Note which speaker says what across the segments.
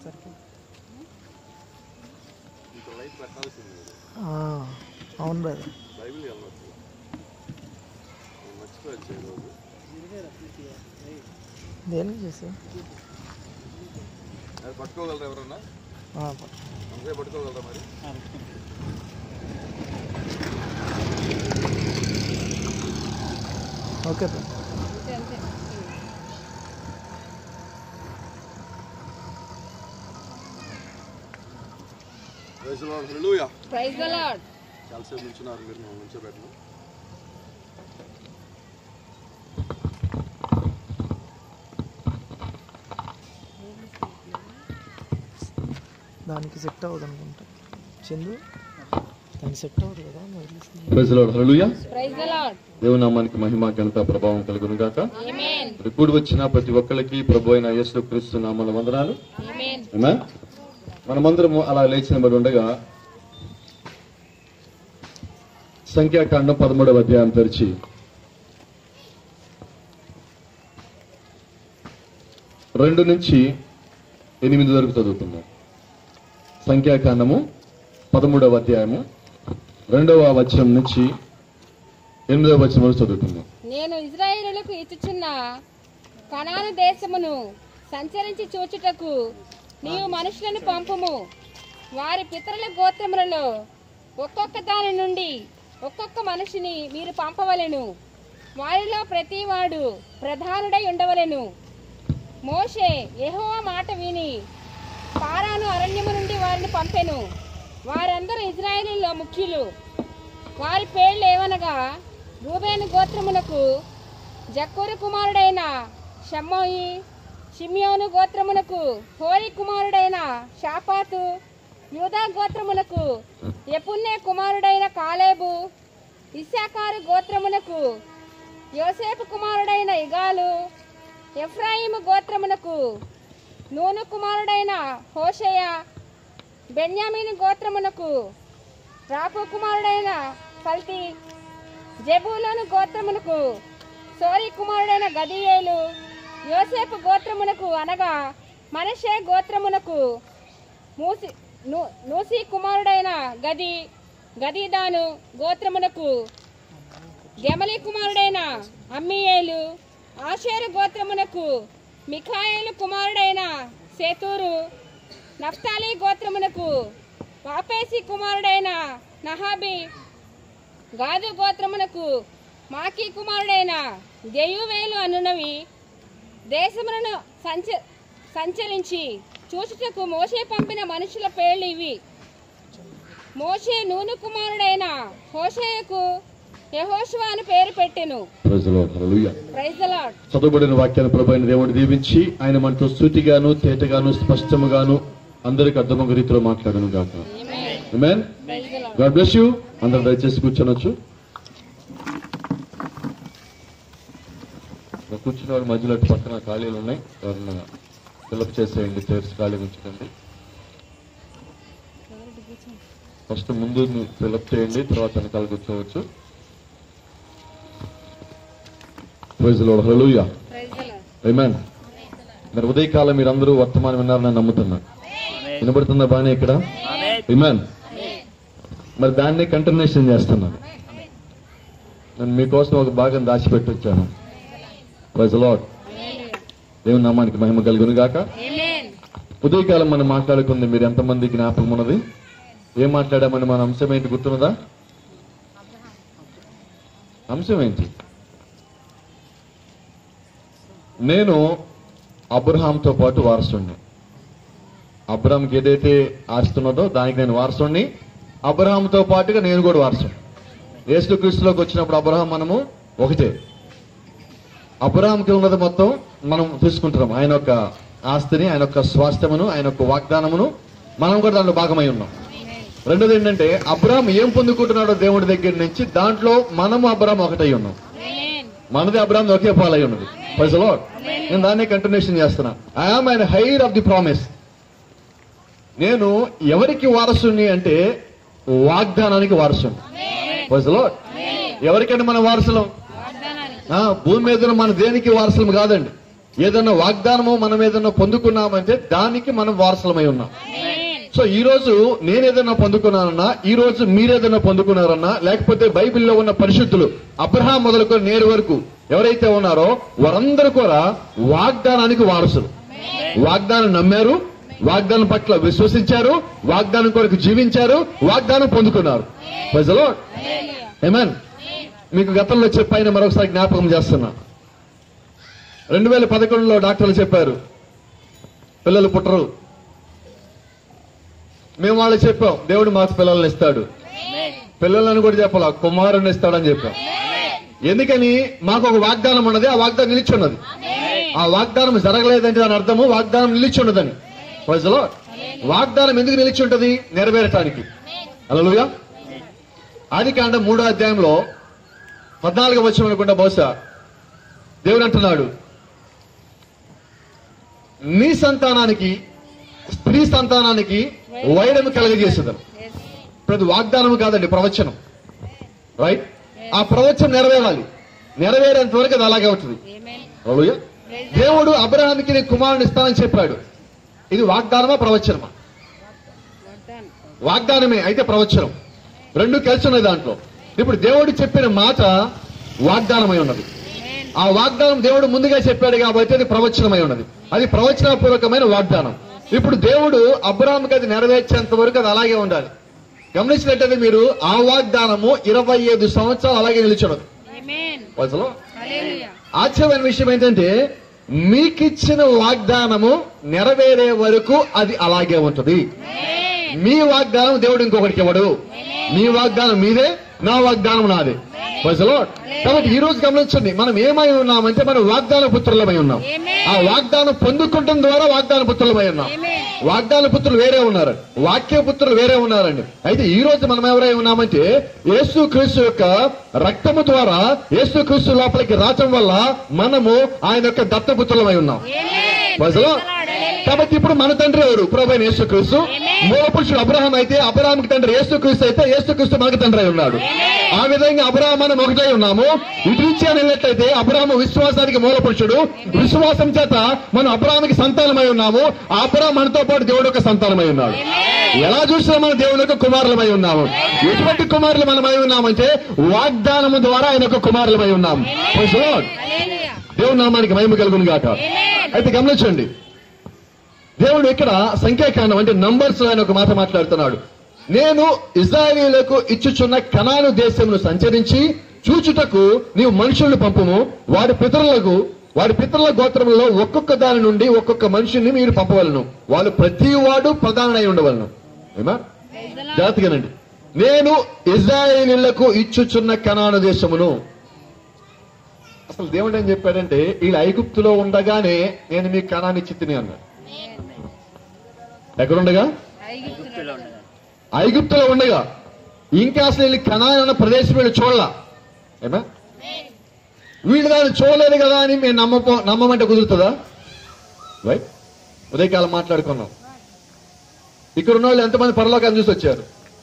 Speaker 1: సరికి
Speaker 2: ఇంకో లైట్ పెట్టాల్సింది మీరు.
Speaker 1: అవును బ్రదర్
Speaker 2: బైబిల్ వెళ్ళవచ్చు మర్చిపోవచ్చు ఈరోజు
Speaker 1: దేనికి చేసి
Speaker 2: అది పట్టుకోగలరా ఎవరన్నా అంతే పట్టుకోగలరా మరి
Speaker 1: ఓకే బ్రదర్
Speaker 3: అంతే అంతే
Speaker 2: వయసులో హల్లెలూయా
Speaker 3: ప్రైజ్ ద లార్డ్
Speaker 2: చాలాసేపు నుంచున్నారు మీరు మేము నుంచోబెట్టను
Speaker 1: దానికి సెట్ అవ్వదు అనుకుంటా చందు దానికి సెట్ అవ్వదు కదా మరి వదిలేసింది.
Speaker 4: ప్రజలు హల్లెలూయా
Speaker 3: ప్రైజ్ ద లార్డ్
Speaker 4: దేవుని నామానికి మహిమ ఘనత ప్రభావం కలుగును గాక
Speaker 3: ఆమేన్
Speaker 4: మరి కూడి వచ్చిన ప్రతి ఒక్కరికి ప్రభు అయిన యేసు క్రీస్తు నామల వందనాలు
Speaker 3: ఆమేన్
Speaker 4: Amen? మనమందరము అలా లేచిన బడి ఉండగా సంఖ్యాకాండం పదమూడవ అధ్యాయం తెరిచి రెండు నుంచి ఎనిమిది వరకు చదువుతున్నాం సంఖ్యాకాండము పదమూడవ అధ్యాయము రెండవ వచనం నుంచి ఎనిమిదవ వచనం వరకు చదువుతున్నాం
Speaker 3: నేను ఇజ్రాయేలులకు ఇచ్చుచున్న కనాను దేశమును సంచరించి చూచుటకు నీవు మనుషులను పంపుము వారి పితరుల గోత్రములలో ఒక్కొక్క దాని నుండి ఒక్కొక్క మనిషిని మీరు పంపవలెను వారిలో ప్రతివాడు ప్రధానుడై ఉండవలెను మోషే యెహోవా మాట విని పారాను అరణ్యము నుండి వారిని పంపెను వారందరూ ఇజ్రాయేలీలో ముఖ్యులు వారి పేర్లు ఏమనగా రూబేను గోత్రమునకు జక్కూరు కుమారుడైన షమ్మోయి షిమ్యోను గోత్రమునకు హోరి కుమారుడైన షాపాతు యూదా గోత్రమునకు ఎపున్నే కుమారుడైన కాలేబు ఇస్సాకారు గోత్రమునకు యోసేపు కుమారుడైన ఇగాలు ఎఫ్రాయిము గోత్రమునకు నూను కుమారుడైన హోషయ బెన్యామీను గోత్రమునకు రాపు కుమారుడైన ఫల్తి జబూలోను గోత్రమునకు సోరి కుమారుడైన గదియేలు యోసేపు గోత్రమునకు అనగా మనషే గోత్రమునకు మూసి నూ- నూసి కుమారుడైన గది గదీదాను గోత్రమునకు గెమలి కుమారుడైన అమ్మియేలు ఆషేరు గోత్రమునకు మిఖాయేలు కుమారుడైన సేతూరు నఫ్తాలి గోత్రమునకు వాపేసి కుమారుడైన నహాబి గాదు గోత్రమునకు మాకీ కుమారుడైన గెయువేలు అనునవి దేశములను సంచ సంచరించి చూచుటకు మోషే పంపిన మనుషుల పేర్లు ఇవి మోషే నూను కుమారుడైన హోషేయకు యెహోషువ అని పేరు పెట్టెను
Speaker 4: ప్రజలు హల్లెలూయా
Speaker 3: ప్రైజ్ ద లార్డ్
Speaker 4: చదువుబడిన వాక్యాన్ని ప్రభు అయిన దేవుడు దీవించి ఆయన మనతో సూటిగాను తేటగాను స్పష్టముగాను అందరికి అర్థమొక రీతిలో మాట్లాడను గాక Amen?
Speaker 3: Praise the Lord
Speaker 4: God bless you అందరు దయచేసి కూర్చోనొచ్చు ఇక్కడ కూర్చున్న వాడి మధ్యలో అటు పక్కన ఖాళీలు ఉన్నాయి ఎవరన్నా ఫిల్అప్ చేసేయండి చైర్స్ ఖాళీ ఉంచకండి ఫస్ట్ ముందు ఫిల్అప్ చేయండి తర్వాత వెనకాల కూర్చోవచ్చు praise Lord hallelujah
Speaker 3: praise the Lord
Speaker 4: Amen. మరి ఉదయకాలం మీరందరూ వర్తమానం విన్నారని నేను నమ్ముతున్నా వినబడుతుందా బానే ఇక్కడ Amen. మరి దాన్ని కంటిన్యూషన్ చేస్తున్నాను నేను మీకోసం ఒక భాగం దాచిపెట్టి వచ్చాను ప్రైజ్ లాడ్ దేవుని నామానికి మహిమ కలుగును గాక
Speaker 3: ఆమేన్
Speaker 4: ఉదయకాలం మనం మాట్లాడుకుంది మీరు ఎంతమంది జ్ఞాపకం ఉన్నది ఏం మాట్లాడామని మన అంశం ఏంటి గుర్తున్నదా అంశం ఏంటి నేను అబ్రహాంతో పాటు వారసుడిని అబ్రహాంకి ఏదైతే ఆస్తున్నదో దానికి నేను వారసుడిని అబ్రహాంతో పాటుగా నేను కూడా వారసుని యేసుక్రీస్తులోకి వచ్చినప్పుడు అబ్రహాం మనము ఒకటే అబ్రహాంకి ఉన్నది మొత్తం మనం తీసుకుంటున్నాం ఆయన యొక్క ఆస్తిని ఆయన యొక్క స్వాస్థ్యమును ఆయన యొక్క వాగ్దానమును మనం కూడా దాంట్లో భాగమై ఉన్నాం రెండోది ఏంటంటే అబ్రహాం ఏం పొందుకుంటున్నాడో దేవుడి దగ్గర నుంచి దాంట్లో మనము అబ్రహాం ఒకటై ఉన్నాం
Speaker 3: ఆమేన్
Speaker 4: మనది అబ్రాహం ఒకే పాలై ఉన్నది ప్రజలో నేను దాన్ని కంటిన్యూషన్ చేస్తున్నా I am and heir of the promise నేను ఎవరికి వారసుని అంటే వాగ్దానానికి వారసుని ప్రజలో ఎవరికంటే మన వారసులం
Speaker 3: వాగ్దానానికి
Speaker 4: ఆ, భూమి మీద ఉన్న మన దేనికి వారసులం కాదండి ఏదన్నా వాగ్దానము మనం ఏదన్నా పొందుకున్నామంటే దానికి మనం వారసులమై ఉన్నాం సో ఈ రోజు నేను ఏదైనా పొందుకున్నానన్నా ఈ రోజు మీరేదైనా పొందుకున్నారన్నా లేకపోతే బైబిల్లో ఉన్న పరిశుద్ధులు అబ్రహాం మొదలుకొని నేడు వరకు ఎవరైతే ఉన్నారో వారందరూ కూడా వాగ్దానానికి వారసులు వాగ్దానం నమ్మారు వాగ్దానం పట్ల విశ్వసించారు వాగ్దానం కొరకు జీవించారు వాగ్దానం పొందుకున్నారు ప్రజలో ఏమన్ మీకు గతంలో చెప్పాయని మరొకసారి జ్ఞాపకం చేస్తున్నా రెండు వేల పదకొండులో డాక్టర్లు చెప్పారు పిల్లలు పుట్టరు మేము వాళ్ళు చెప్పాం దేవుడు మాకు పిల్లల్ని ఇస్తాడు పిల్లలను కూడా చెప్పాల కుమారుని ఇస్తాడని చెప్పాం ఎందుకని మాకు ఒక వాగ్దానం ఉన్నది ఆ వాగ్దానం నిలిచి ఉన్నది ఆ వాగ్దానం జరగలేదంటే దాని అర్థము వాగ్దానం నిలిచి ఉన్నదని ప్రజలో వాగ్దానం ఎందుకు నిలిచి ఉంటది నెరవేరటానికి అలలుగా ఆది కాండ మూడో అధ్యాయంలో పద్నాలుగు వచ్చిన అనుకుంటా బహుశా దేవుడు అంటున్నాడు నీ సంతానానికి స్త్రీ సంతానానికి వైరం కలగజేసేదాం ఇప్పుడు అది వాగ్దానం కాదండి ప్రవచనం రైట్ ఆ ప్రవచనం నెరవేరాలి నెరవేరేంత వరకు అది అలాగే ఉంటుంది హల్లెలూయా. దేవుడు అబ్రహాంకి నీ కుమారుని ఇస్తానని చెప్పాడు ఇది వాగ్దానమా ప్రవచనమా వాగ్దానమే అయితే ప్రవచనం రెండు కలిసి ఉన్నాయి దాంట్లో ఇప్పుడు దేవుడు చెప్పిన మాట వాగ్దానమై ఉన్నది ఆ వాగ్దానం దేవుడు ముందుగా చెప్పాడు కాబట్టి అది ప్రవచనమై ఉన్నది అది ప్రవచనపూర్వకమైన వాగ్దానం ఇప్పుడు దేవుడు అబ్రాహాంకి అది నెరవేర్చేంత వరకు అది అలాగే ఉండాలి గమనించినట్టయితే మీరు ఆ వాగ్దానము ఇరవై ఐదు సంవత్సరాలు అలాగే నిలిచున్నది అసలు ఆశ్చర్యమైన విషయం ఏంటంటే మీకిచ్చిన వాగ్దానము నెరవేరే వరకు అది అలాగే ఉంటుంది మీ వాగ్దానం దేవుడు ఇంకొకరికి ఇవ్వడు మీ వాగ్దానం మీదే నా వాగ్దానం నాదే అసలు కాబట్టి ఈ రోజు గమనించండి మనం ఏమై ఉన్నామంటే మనం వాగ్దాన పుత్రులమై ఉన్నాం ఆ వాగ్దానం పొందుకుంటం ద్వారా వాగ్దాన పుత్రులమై ఉన్నాం వాగ్దాన పుత్రులు వేరే ఉన్నారు వాక్య పుత్రులు వేరే ఉన్నారండి అయితే ఈ రోజు మనం ఎవరై ఉన్నామంటే యేసు క్రీస్తు యొక్క రక్తము ద్వారా యేసు క్రీస్తు లోపలికి రావటం వల్ల మనము ఆయన యొక్క దత్తపుత్రులమై ఉన్నాం ప్రజలు కాబట్టి ఇప్పుడు మన తండ్రి ఎవరు ప్రభు యేసు క్రీస్తు మూల పురుషుడు అబ్రహాం అయితే అబ్రహాంకి తండ్రి యేసు క్రీస్తు అయితే యేసు క్రీస్తు మనకి తండ్రి అయి ఉన్నాడు ఆ విధంగా అబ్రహాం మనం ఒకటై ఉన్నాము ఇటు నుంచి అని వెళ్ళినట్లయితే అబ్రహాము విశ్వాసానికి మూల పురుషుడు విశ్వాసం చేత మనం అబ్రహాంకి సంతానమై ఉన్నాము ఆ అబ్రహాం మనతో పాటు దేవుడు యొక్క సంతానమై ఉన్నాడు ఎలా చూసినా మనం దేవుని యొక్క కుమారులమై ఉన్నాము ఎటువంటి కుమారులు మనమై ఉన్నామంటే వాగ్దానము ద్వారా ఆయన యొక్క కుమారులమై ఉన్నాము Praise the Lord. దేవుని నామానికి మహిమ కలుగును గాక అయితే గమనించండి దేవుడు ఇక్కడ సంఖ్యాకాండం అంటే నంబర్స్ ఆయన ఒక మాట మాట్లాడుతున్నాడు నేను ఇజ్రాయేలీలకు ఇచ్చుచున్న కనాను దేశమును సంచరించి చూచుటకు నీవు మనుషులను పంపుము వారి పితరులకు వారి పితరుల గోత్రములలో ఒక్కొక్క దాని నుండి ఒక్కొక్క మనుషుని మీరు పంపవలను వాళ్ళు ప్రతి వాడు ప్రధానై ఉండవలను ఏమా జాగ్రత్తగానండి నేను ఇజ్రాయేలీలకు ఇచ్చుచున్న కనాను దేశమును అసలు దేవుడు ఏం చెప్పాడంటే వీళ్ళు ఐగుప్తులో ఉండగానే నేను మీకు కణాన్ని చిత్తిని అన్నాడు ఎక్కడుండగా ఐగుప్తులో ఉండగా ఇంకా అసలు వీళ్ళు కణాన్ అన్న ప్రదేశం వీళ్ళు చూడలా ఏమా వీళ్ళు దాన్ని చూడలేదు కదా అని మేము నమ్మపో నమ్మమంటే కుదురుతుందా రైట్ ఉదయకాలం మాట్లాడుకున్నాం ఇక్కడ ఉన్న వాళ్ళు ఎంతమంది పరలోకాన్ని చూసి వచ్చారు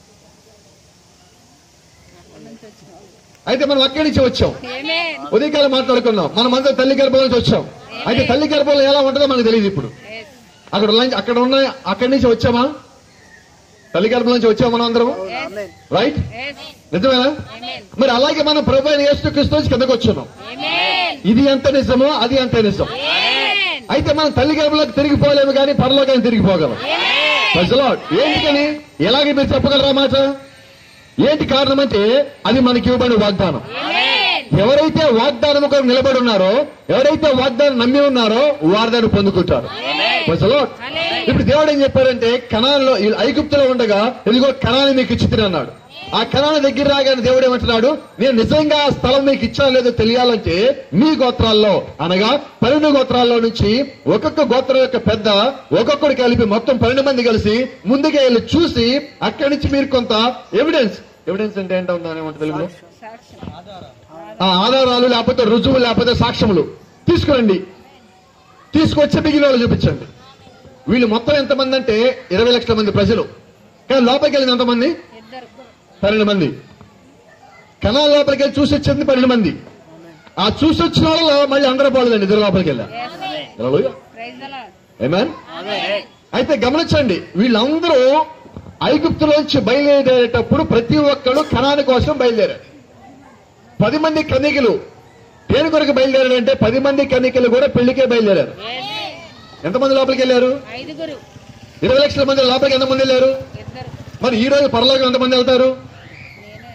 Speaker 4: అయితే మనం అక్కడి నుంచి వచ్చాం ఉదయకాలం మాట్లాడుకున్నాం మనం అందరం తల్లి గర్భం నుంచి వచ్చాం అయితే తల్లి గర్భంలో ఎలా ఉంటుందో మనకు తెలియదు ఇప్పుడు అక్కడ ఉన్న- అక్కడ ఉన్న అక్కడి నుంచి వచ్చామా తల్లి గర్భం నుంచి వచ్చామా మనం అందరం రైట్ నిజమేనా మరి అలాగే మనం ప్రభు అయిన యేసుక్రీస్తు నుంచి కిందకు వచ్చున్నాం ఇది ఎంత నిజమో అది అంతే నిజం అయితే మనం తల్లి గర్భంలోకి తిరిగిపోలేము కానీ పరలోకానికి తిరిగిపోగలం ప్రజలో ఏంటికని ఎలాగే మీరు చెప్పగలరా మాట ఏంటి కారణం అంటే అది మనకి ఇవ్వబడిన వాగ్దానం ఎవరైతే వాగ్దానం కొరకు నిలబడి ఉన్నారో ఎవరైతే వాగ్దానం నమ్మి ఉన్నారో వారు దాన్ని పొందుకుంటారు ప్రజలో ఇప్పుడు దేవుడు ఏం చెప్పారంటే కణాల్లో ఐగుప్తులో ఉండగా ఇదిగో కణాన్ని మీకు ఇచ్చి అన్నాడు ఆ కణాల దగ్గర రాగానే దేవుడు ఏమంటున్నాడు నేను నిజంగా ఆ స్థలం మీకు ఇచ్చా లేదో తెలియాలంటే మీ గోత్రాల్లో అనగా పన్నెండు గోత్రాల్లో నుంచి ఒక్కొక్క గోత్రం యొక్క పెద్ద ఒక్కొక్కడు కలిపి మొత్తం పన్నెండు మంది కలిసి ముందుగా వెళ్ళి చూసి అక్కడి నుంచి మీరు కొంత ఎవిడెన్స్ ఎవిడెన్స్ అంటే ఏంటో ఉందని తెలుగులో ఆ ఆధారాలు లేకపోతే రుజువు లేకపోతే సాక్ష్యములు తీసుకురండి తీసుకొచ్చి మిగిలిన వాళ్ళు చూపించండి వీళ్ళు మొత్తం ఎంతమంది అంటే ఇరవై లక్షల మంది ప్రజలు కానీ లోపలికి వెళ్ళింది ఎంతమంది పన్నెండు మంది కణాల లోపలికి వెళ్ళి చూసి వచ్చింది పన్నెండు మంది ఆ చూసి వచ్చిన వాళ్ళలో మళ్ళీ అందరూ పోలేదండి ఇద్దరు లోపలికి వెళ్ళా hallelujah
Speaker 3: praise the Lord
Speaker 4: Amen? అయితే గమనించండి వీళ్ళందరూ ఐగుప్తులోంచి బయలుదేరేటప్పుడు ప్రతి ఒక్కడు కణాని కోసం బయలుదేరారు పది మంది కన్నికలు దేని కొరకు బయలుదేరారంటే పది మంది కన్నికలు కూడా పెళ్లికే బయలుదేరారు ఎంతమంది లోపలికి వెళ్ళారు
Speaker 3: ఐదుగురు
Speaker 4: ఇరవై లక్షల మంది లోపలికి ఎంతమంది వెళ్ళారు
Speaker 3: ఇద్దరు
Speaker 4: మరి ఈ రోజు పరలోకం ఎంతమంది వెళ్తారు
Speaker 3: నేనే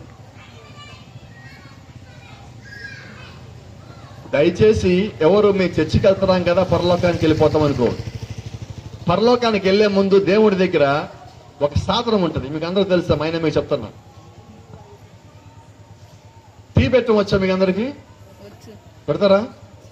Speaker 4: దయచేసి ఎవరు మీ చర్చికి వెళ్తున్నాం కదా పరలోకానికి వెళ్ళిపోతాం అనుకో పరలోకానికి వెళ్లే ముందు దేవుడి దగ్గర ఒక సాధనం ఉంటుంది మీకు అందరూ తెలుసా మైన మీకు చెప్తున్నా టీ పెట్టడం వచ్చా మీకు అందరికి
Speaker 3: వచ్చు
Speaker 4: పెడతారా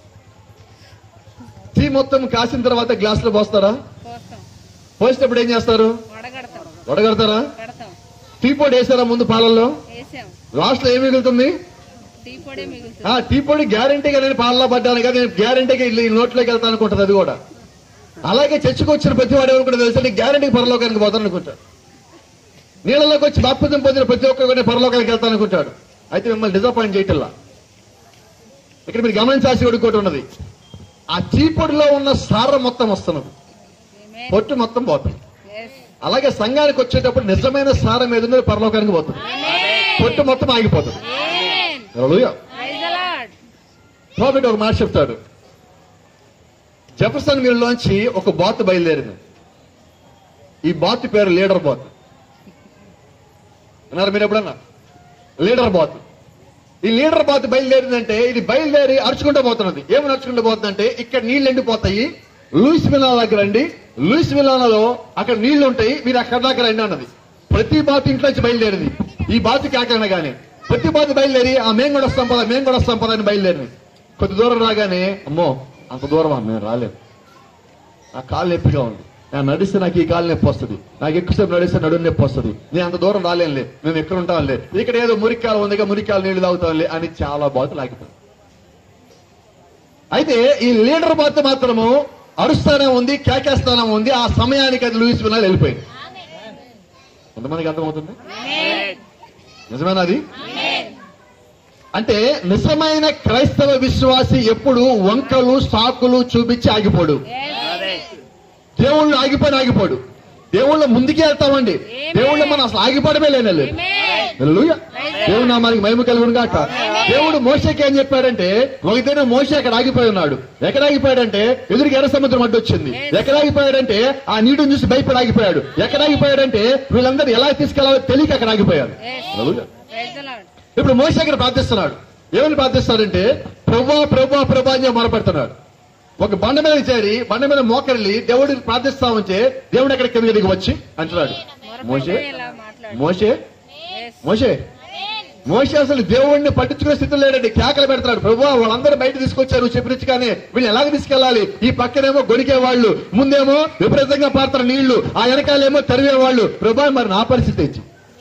Speaker 4: టీ మొత్తం కాసిన తర్వాత గ్లాసులో పోస్తారా
Speaker 3: కోస్తాం
Speaker 4: పోసేటప్పుడు ఏం చేస్తారు
Speaker 3: వడగడతాం
Speaker 4: వడగడతారా
Speaker 3: కడతాం
Speaker 4: టీ పొడి వేసారా ముందు పాలల్లో
Speaker 3: వేసాం
Speaker 4: లాస్ట్ లో ఏం మిగులుతుంది
Speaker 3: టీ పొడే మిగులుతుంది
Speaker 4: ఆ టీ పొడి గ్యారంటీగా నేను పాలలో పడ్డాను కదా నేను గ్యారంటీగా ఇల్లు ఈ నోట్లోకి వెళ్తాను అనుకుంటుంది అది కూడా అలాగే చర్చకు వచ్చిన ప్రతి వాడు ఎవరు కూడా తెలుసు నేను గ్యారంటీకి పరలోకానికి పోతాను అనుకుంటాడు నీళ్ళలోకి వచ్చి బాప్తిజం పొందిన ప్రతి ఒక్కరు కూడా నేను పరలోకానికి వెళ్తాను అనుకుంటాడు అయితే మిమ్మల్ని డిసప్పాయింట్ చేయటల్లా ఇక్కడ మీరు గమనించాల్సి ఒకటి ఉన్నది ఆ టీ పొడిలో ఉన్న సారం మొత్తం వస్తున్నది
Speaker 3: Amen.
Speaker 4: పొట్టు మొత్తం పోతుంది
Speaker 3: Yes.
Speaker 4: అలాగే సంఘానికి వచ్చేటప్పుడు నిజమైన సారం ఏదో పరలోకానికి పోతుంది పొట్టు మొత్తం ఆగిపోతుంది
Speaker 3: Amen.
Speaker 4: హల్లెలూయా.
Speaker 3: Praise the Lord.
Speaker 4: ప్రాఫిట్ ఒక మాట చెప్తాడు జెఫర్సన్ మిల్లోంచి ఒక బాత్ బయలుదేరింది ఈ బాత్ పేరు లీడర్ బాత్ అన్నారు మీరు ఎప్పుడన్నా లీడర్ బాత్ ఈ లీడర్ బాత్ బయలుదేరిందంటే ఇది బయలుదేరి అరుచుకుంటూ పోతున్నది ఏమని అరుచుకుంటూ పోతుందంటే ఇక్కడ నీళ్లు ఎండిపోతాయి లూయిస్ మిలానా దగ్గర రండి లూయిస్ మిలానాలో అక్కడ నీళ్లు ఉంటాయి మీరు అక్కడ దాకా రండి అన్నది ప్రతి బాత్ ఇంట్లో నుంచి బయలుదేరింది ఈ బాత్ కాకనగానే ప్రతి బాత్ బయలుదేరి ఆ మేము కూడా వస్తాం పదా మేము కూడా వస్తాం పదా అని బయలుదేరింది కొద్ది దూరం రాగానే అమ్మో అంత దూరమా మేము రాలేదు నా కాలు నొప్పిగా ఉంది నేను నడిస్తే నాకు ఈ కాలు నొప్పి వస్తుంది నాకు ఎక్కువసేపు నడిస్తే నడుము నొప్పి వస్తుంది నేను అంత దూరం రాలేనులే మేము ఎక్కడ ఉంటాంలే ఇక్కడ ఏదో మురికాలు ఉందిగా మురికాలు నీళ్లు తాగుతాంలే అని చాలా బాధ లాగిపోయింది అయితే ఈ లీడర్ బాత్ మాత్రము అరుస్తానే ఉంది కేకేస్తానే ఉంది ఆ సమయానికి అది లూయిస్ వినాలి వెళ్ళిపోయింది ఎంతమందికి అర్థమవుతుంది నిజమేనా అది అంటే నిజమైన క్రైస్తవ విశ్వాసి ఎప్పుడు వంకలు సాకులు చూపించి ఆగిపోడు దేవుళ్ళు ఆగిపోయి ఆగిపోడు దేవుళ్ళ ముందుకే వెళ్తామండి దేవుళ్ళ మనం అసలు ఆగిపోవడమే లేనే లేదు హల్లెలూయా. దేవుడు నామానికి మహిమ కలుగును గాక దేవుడు మోసకి ఏం చెప్పాడంటే ఒకదైనా మోస అక్కడ ఆగిపోయి ఉన్నాడు ఎక్కడ ఆగిపోయాడంటే ఎదురుకి ఎర్ర సముద్రం అడ్డు వచ్చింది ఎక్కడ ఆగిపోయాడంటే ఆ నీటిని చూసి భయపడి ఆగిపోయాడు ఎక్కడ ఆగిపోయాడంటే వీళ్ళందరూ ఎలా తీసుకెళ్లాలో తెలియక అక్కడ ఆగిపోయాడు హల్లెలూయా.
Speaker 3: Praise the Lord.
Speaker 4: ఇప్పుడు మోస ఇక్కడ ప్రార్థిస్తున్నాడు ఏమని ప్రార్థిస్తాడంటే ప్రభా ప్రభా ప్రభా అని చెప్పి మొరపెడుతున్నాడు ఒక బండ మీద చేరి బండ మీద మోకరిల్లి దేవుడిని ప్రార్థిస్తా ఉంటే దేవుడు ఎక్కడ కింద దిగి వచ్చి అంటున్నాడు మోసే
Speaker 3: మొరపెడితే ఇలా మాట్లాడు
Speaker 4: మోసే
Speaker 3: Yes.
Speaker 4: మోసే మోసే అసలు దేవుడిని పట్టించుకునే స్థితిలో లేడండి కేకలు పెడతాడు ప్రభు వాళ్ళందరూ బయట తీసుకొచ్చారు చెప్పినచ్చు కానీ వీళ్ళు ఎలాగ తీసుకెళ్ళాలి ఈ పక్కనేమో గొడికే వాళ్ళు ముందేమో విపరీతంగా పారుతారు నీళ్లు ఆ వెనకాలేమో తరివే వాళ్ళు ప్రభా మరి నా పరిస్థితి ఏంటి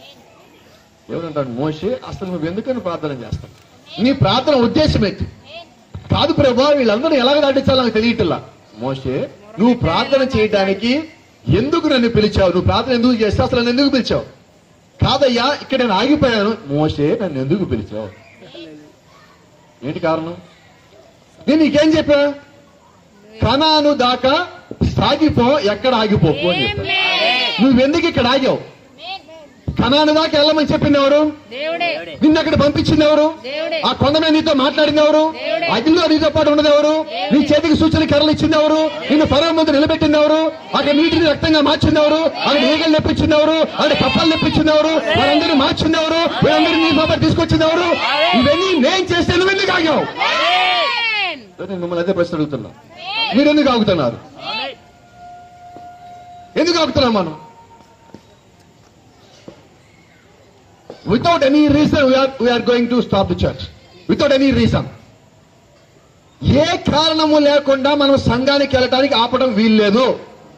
Speaker 4: ఏమంటాడు మోసే అసలు నువ్వు ఎందుకని ప్రార్థన చేస్తావు నీ ప్రార్థన ఉద్దేశం ఏంటి కాదు ప్రభా వీళ్ళందరూ ఎలాగ దాటించాలో నాకు తెలియట్లా మోసే నువ్వు ప్రార్థన చేయడానికి ఎందుకు నన్ను పిలిచావు నువ్వు ప్రార్థన ఎందుకు చేస్తే అసలు నన్ను ఎందుకు పిలిచావు కాదయ్యా ఇక్కడ నేను ఆగిపోయాను మోసే నన్ను ఎందుకు పిలిచావు ఏంటి కారణం నేను నీకేం చెప్పా కణాను దాకా సాగిపో ఎక్కడ ఆగిపోకు అని చెప్పా నువ్వెందుకు ఇక్కడ ఆగావు కణాను దాకా వెళ్ళమని చెప్పింది ఎవరు
Speaker 3: దేవుడే
Speaker 4: నిన్ను అక్కడ పంపించింది ఎవరు
Speaker 3: దేవుడే
Speaker 4: ఆ కొండ మీద నీతో మాట్లాడింది ఎవరు
Speaker 3: దేవుడే.
Speaker 4: అగ్నిలో నీతో పాటు ఉన్నది ఎవరు నీ చేతికి సూచన కర్రలు ఇచ్చింది ఎవరు నిన్ను పరమ ముందు నిలబెట్టింది ఎవరు అక్కడ నీటిని రక్తంగా మార్చింది ఎవరు అక్కడ ఈగలు నెప్పించింది ఎవరు అక్కడ కప్పలు నెప్పించింది ఎవరు వారందరినీ మార్చింది ఎవరు వీరందరినీ నీ బాబా తీసుకొచ్చింది ఎవరు ఇవన్నీ నేను చేస్తే నువ్వు ఎందుకు ఆగావు
Speaker 3: Amen.
Speaker 4: నేను మిమ్మల్ని అదే ప్రశ్న అడుగుతున్నా మీరు ఎందుకు ఆగుతున్నారు ఎందుకు ఆగుతున్నాం మనం without any reason we are going to stop the church without any reason ఏ కారణము లేకుండా మనం సంఘానికి వెళ్ళటానికి ఆపడం వీల్లేదు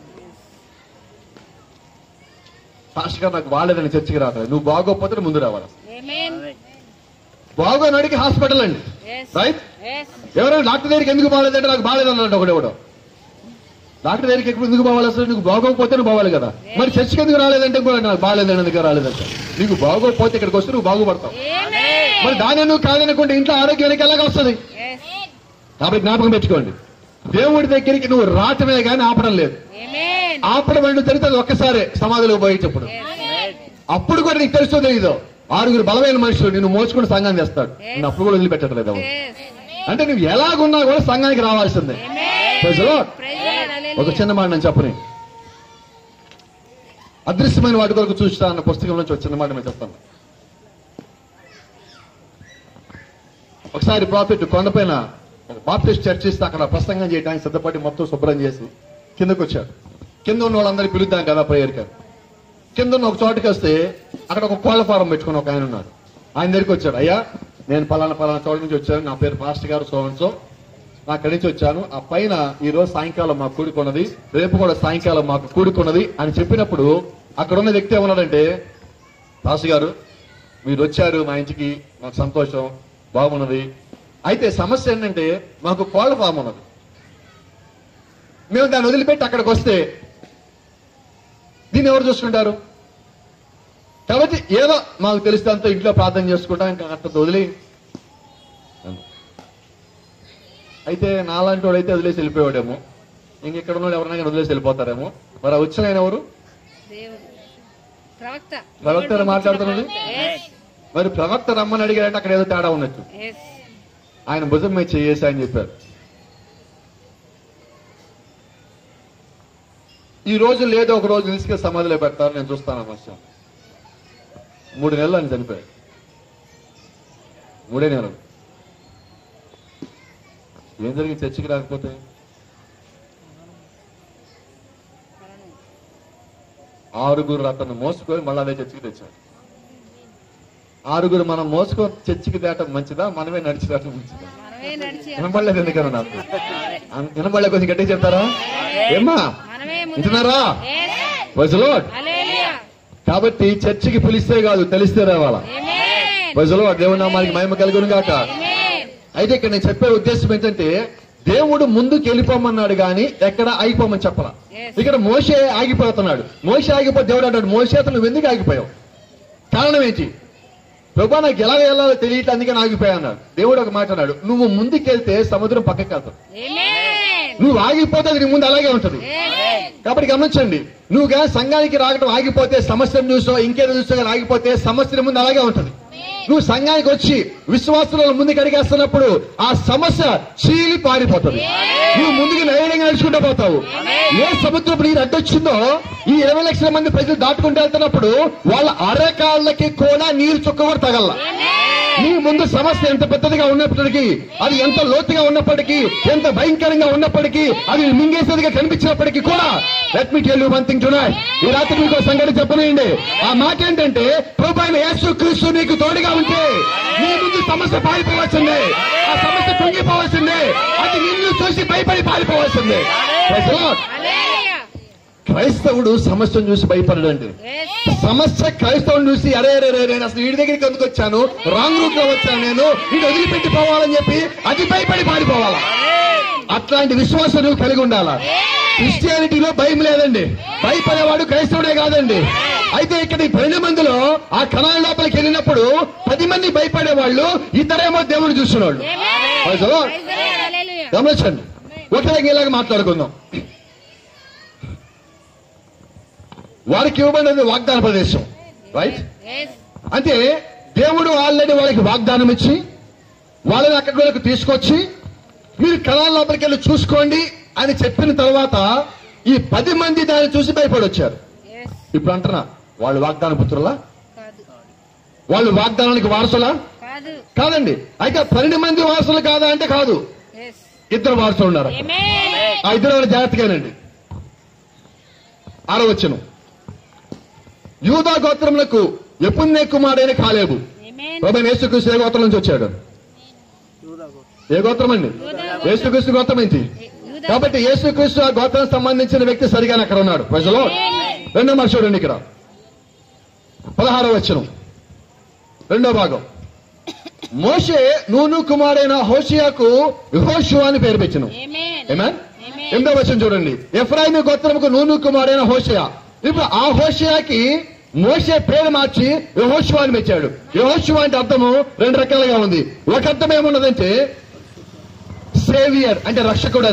Speaker 4: ఫాస్ట్ గా నాకు బాగాలేదని చర్చికి రావట్లేదు నువ్వు బాగోకపోతే ముందు రావాలి
Speaker 3: Amen.
Speaker 4: బాగోనాడికి హాస్పిటల్ అండి
Speaker 3: Yes.
Speaker 4: Right
Speaker 3: Yes.
Speaker 4: ఎవరైనా డాక్టర్ దగ్గరికి ఎందుకు బాగాలేదంటే నాకు బాగాలేదు అన్నాడు ఒకడు ఎవడో డాక్టర్ దగ్గరికి ఎప్పుడు ఎందుకు బాగాలి అసలు నీకు బాగోకపోతే నువ్వు బాగాలి కదా మరి చర్చికి ఎందుకు రాలేదంటే కూడా నాకు బాగాలేదని ఎందుకు రాలేదంటే నీకు బాగోకపోతే ఇక్కడికి వస్తే నువ్వు బాగుపడతావు
Speaker 3: Amen.
Speaker 4: మరి దాని నువ్వు కాదనుకుంటే ఇంట్లో ఆరోగ్యానికి ఎలాగ వస్తుంది
Speaker 3: Yes.
Speaker 4: కాబట్టి జ్ఞాపకం పెట్టుకోండి దేవుడి దగ్గరికి నువ్వు రావటమే కానీ ఆపడం లేదు
Speaker 3: Amen.
Speaker 4: ఆపడం అంటే జరుగుతుంది ఒక్కసారి సమాధిలోకి పోయేటప్పుడు
Speaker 3: Yes.
Speaker 4: అప్పుడు కూడా నీకు తెలుస్తుందో తెలీదు ఆరుగురు బలమైన మనుషులు నిన్ను మోసుకుని సంఘాన్ని తెస్తాడు నేను అప్పుడు కూడా వదిలిపెట్టట్లేదు ఎవరు.
Speaker 3: Yes.
Speaker 4: అంటే నువ్వు ఎలాగున్నా కూడా సంఘానికి రావాల్సిందే
Speaker 3: Amen.
Speaker 4: Praise the Lord.
Speaker 3: Praise the Lord. Hallelujah.
Speaker 4: ఒక చిన్న మాట నేను చెప్పని అదృశ్యమైన వాటి కొరకు చూస్తా అన్న పుస్తకం నుంచి ఒక చిన్న మాట నేను చెప్తాను ఒకసారి ప్రాఫిట్ కొండపైన ఒక బాప్టిస్ట్ చర్చ్ ఇస్తే అక్కడ ప్రసంగం చేయడానికి సిద్ధపడి మొత్తం శుభ్రం చేసి కిందకు వచ్చాడు కింద ఉన్న వాళ్ళందరికీ పిలుద్దాం కదా ప్రేయర్ గారు కింద ఉన్న ఒక చోటుకి వస్తే అక్కడ ఒక కోళ్ళ ఫారం పెట్టుకుని ఒక ఆయన ఉన్నాడు ఆయన దగ్గరికి వచ్చాడు అయ్యా నేను పలానా పలానా చోట నుంచి వచ్చాను నా పేరు పాస్టర్ గారు సోమన్సో నా అక్కడి నుంచి వచ్చాను ఆ పైన ఈ రోజు సాయంకాలం మాకు కూడుకున్నది రేపు కూడా సాయంకాలం మాకు కూడుకున్నది అని చెప్పినప్పుడు అక్కడ ఉన్న వ్యక్తి ఏమన్నాడంటే పాస్టర్ గారు మీరు వచ్చారు మా ఇంటికి మాకు సంతోషం బాగున్నది అయితే సమస్య ఏంటంటే మాకు కోళ్ళ ఫామ్ ఉన్నది మేము దాన్ని వదిలిపెట్టి అక్కడికి వస్తే దీన్ని ఎవరు చూసుకుంటారు కాబట్టి ఏదో మాకు తెలిసినంత ఇంట్లో ప్రార్థన చేసుకుంటాం ఇంకా అట్ట వదిలి అయితే నాలాంటి వాడు అయితే వదిలేసి వెళ్ళిపోయాడేమో ఇంకెక్కడ ఉన్నాడు ఎవరైనా కానీ వదిలేసి వెళ్ళిపోతారేమో మరి ఆ వచ్చిన ఆయన ఎవరు
Speaker 3: దేవుడు. ప్రవక్త
Speaker 4: ప్రవక్త గారు మాట్లాడుతున్నాడు
Speaker 3: Yes.
Speaker 4: మరి ప్రవక్త రమ్మని అడిగారంటే అక్కడ ఏదో తేడా ఉన్నట్టు
Speaker 3: Yes.
Speaker 4: ఆయన భుజం మీద చేయేసి అని చెప్పారు ఈ రోజు లేదో ఒక రోజు నిలిచిగా సమాధిలో పెడతారు నేను చూస్తాను అమ్మా మూడు నెలలు అని చనిపోయాడు మూడే నెలలు ఏం జరిగింది చర్చికి రాకపోతే ఆరుగురు అతను మోసుకొని మళ్ళీ అదే చర్చికి తెచ్చాడు ఆరుగురు మనం మోసుకొని చర్చికి తేటం మంచిదా మనమే నడిచి తేటం మంచిదా
Speaker 3: మనమే నడిచి
Speaker 4: వినపడలేదు ఎందుకన్నా నాకు అన్- వినపడలే కొంచెం గట్టిగా చెప్తారా ఏమ్మా
Speaker 3: మనమే ముందు
Speaker 4: వింటున్నారా
Speaker 3: Yes.
Speaker 4: వజలోడ్
Speaker 3: Hallelujah.
Speaker 4: కాబట్టి చర్చికి పిలిస్తే కాదు తెలిస్తే రావాలా
Speaker 3: Amen.
Speaker 4: వజలోడ్ దేవుని నామానికి మహిమ కలుగును గాక
Speaker 3: Amen.
Speaker 4: అయితే ఇక్కడ నేను చెప్పే ఉద్దేశం ఏంటంటే దేవుడు ముందుకు వెళ్ళిపోమన్నాడు గాని ఎక్కడ ఆగిపోమని చెప్పరా
Speaker 3: Yes.
Speaker 4: ఇక్కడ మోసే ఆగిపోతున్నాడు మోసే ఆగిపో దేవుడు అంటాడు మోసే అతను నువ్వు ఎందుకు ఆగిపోయావు కారణం ఏంటి ప్రభా నాకు ఎలా వెళ్ళాలో తెలియట్లేదు అందుకని ఆగిపోయా అన్నాడు దేవుడు ఒక మాట అన్నాడు నువ్వు ముందుకెళ్తే సముద్రం పక్కకి వెళ్తావు
Speaker 3: Amen.
Speaker 4: నువ్వు ఆగిపోతే అది నీ ముందు అలాగే ఉంటది
Speaker 3: Yes.
Speaker 4: కాబట్టి గమనించండి నువ్వు గా సంఘానికి రావడం ఆగిపోతే సమస్యను చూసో ఇంకేదో చూసో కానీ ఆగిపోతే సమస్య నీ ముందు అలాగే ఉంటది నువ్వు సంఘానికి వచ్చి విశ్వాసుల ముందుకు అడిగేస్తున్నప్పుడు ఆ సమస్య చీలి పారిపోతుంది నువ్వు ముందుకు నైవేద్యంగా నడుచుకుంటూ పోతావు ఏ సముద్రపు నీరు అడ్డొచ్చిందో ఈ ఇరవై లక్షల మంది ప్రజలు దాటుకుంటూ వెళ్తున్నప్పుడు వాళ్ళ అరకాళ్ళకి కూడా నీరు చుక్క కూడా తగల నీ ముందు సమస్య ఎంత పెద్దదిగా ఉన్నప్పటికీ అది ఎంత లోతుగా ఉన్నప్పటికీ ఎంత భయంకరంగా ఉన్నప్పటికీ అది మింగేసేదిగా కనిపించినప్పటికీ కూడా let me tell you one thing tonight ఈ రాత్రి మీకు ఒక సంగతి చెప్పనేయండి ఆ మాట ఏంటంటే ప్రభు అయిన యేసు క్రీస్తు నీకు తోడుగా ఉంటే నీ ముందు సమస్య పారిపోవాల్సిందే ఆ సమస్య కుంగిపోవాల్సిందే అది నిన్ను చూసి భయపడి పారిపోవాల్సిందే Praise the Lord.
Speaker 3: Hallelujah.
Speaker 4: క్రైస్తవుడు సమస్యను చూసి భయపడడండి
Speaker 3: Yes.
Speaker 4: సమస్య క్రైస్తవుని చూసి అరే అరే అరే నేను అసలు వీడి దగ్గరికి ఎందుకు వచ్చాను రాంగ్ రూట్ లో వచ్చాను నేను వీడు వదిలిపెట్టి పోవాలని చెప్పి అది భయపడి పారిపోవాలా అట్లాంటి విశ్వాసం నువ్వు కలిగి ఉండాలా క్రిస్టియానిటీలో భయం లేదండి భయపడేవాడు క్రైస్తవుడే కాదండి అయితే ఇక్కడ ఈ పన్నెండు మందిలో ఆ కణాల లోపలికి వెళ్ళినప్పుడు పది మంది భయపడే వాళ్ళు ఇద్దరేమో దేవుడు చూస్తున్నాడు
Speaker 3: Amen.
Speaker 4: Praise the Lord.
Speaker 3: Praise the Lord. Hallelujah.
Speaker 4: గమనించండి ఒకే ఇలాగ మాట్లాడుకుందాం వారికి ఇవ్వబడినది వాగ్దాన ప్రదేశం రైట్
Speaker 3: Yes.
Speaker 4: అంటే దేవుడు ఆల్రెడీ వాళ్ళకి వాగ్దానం ఇచ్చి వాళ్ళని అక్కడి వరకు తీసుకొచ్చి మీరు కళాల లోపలికి వెళ్ళి చూసుకోండి అని చెప్పిన తర్వాత ఈ పది మంది దాన్ని చూసి భయపడి వచ్చారు
Speaker 3: Yes.
Speaker 4: ఇప్పుడు అంటున్నా వాళ్ళు వాగ్దాన పుత్రులా
Speaker 3: కాదు
Speaker 4: వాళ్ళు వాగ్దానానికి వారసులా
Speaker 3: కాదు
Speaker 4: కాదండి అయితే పన్నెండు మంది వారసులు కాదా అంటే కాదు
Speaker 3: Yes.
Speaker 4: ఇద్దరు వారసులు ఉన్నారు
Speaker 3: Amen.
Speaker 4: ఆ ఇద్దరు ఎవరు జాగ్రత్తగానండి ఆరో వచ్చను యూదా గోత్రములకు ఎప్పున్నే కుమారుడైన కాలేబు
Speaker 3: Amen.
Speaker 4: ప్రభు యేసుక్రీస్తు ఏ గోత్రం నుంచి వచ్చాడు ఏ గోత్రం అండి యేసుక్రీస్తు గోత్రం ఏంటి
Speaker 3: యూదా.
Speaker 4: కాబట్టి యేసుక్రీస్తు ఆ గోత్రం సంబంధించిన వ్యక్తి సరిగానే అక్కడ ఉన్నాడు ప్రజలో రెండో మాట చూడండి ఇక్కడ పదహారో వచ్చనం రెండో భాగం మోషే నూను కుమారైన హోషియాకు యెహోషువ అని పేరు పెట్టిను
Speaker 3: Amen.
Speaker 4: ఏమా
Speaker 3: Amen.
Speaker 4: ఎనిమిదో వచనం చూడండి ఎఫ్రాయిము గోత్రముకు నూను కుమారైన హోషయ ఇప్పుడు ఆ హోషయాకి మోసే పేరు మార్చి యహోశివ అని పెట్టాడు యహోశివ అంటే అర్థము రెండు రకాలుగా ఉంది ఒక అర్థం ఏమున్నదంటే సేవియర్ అంటే రక్షకుడు అని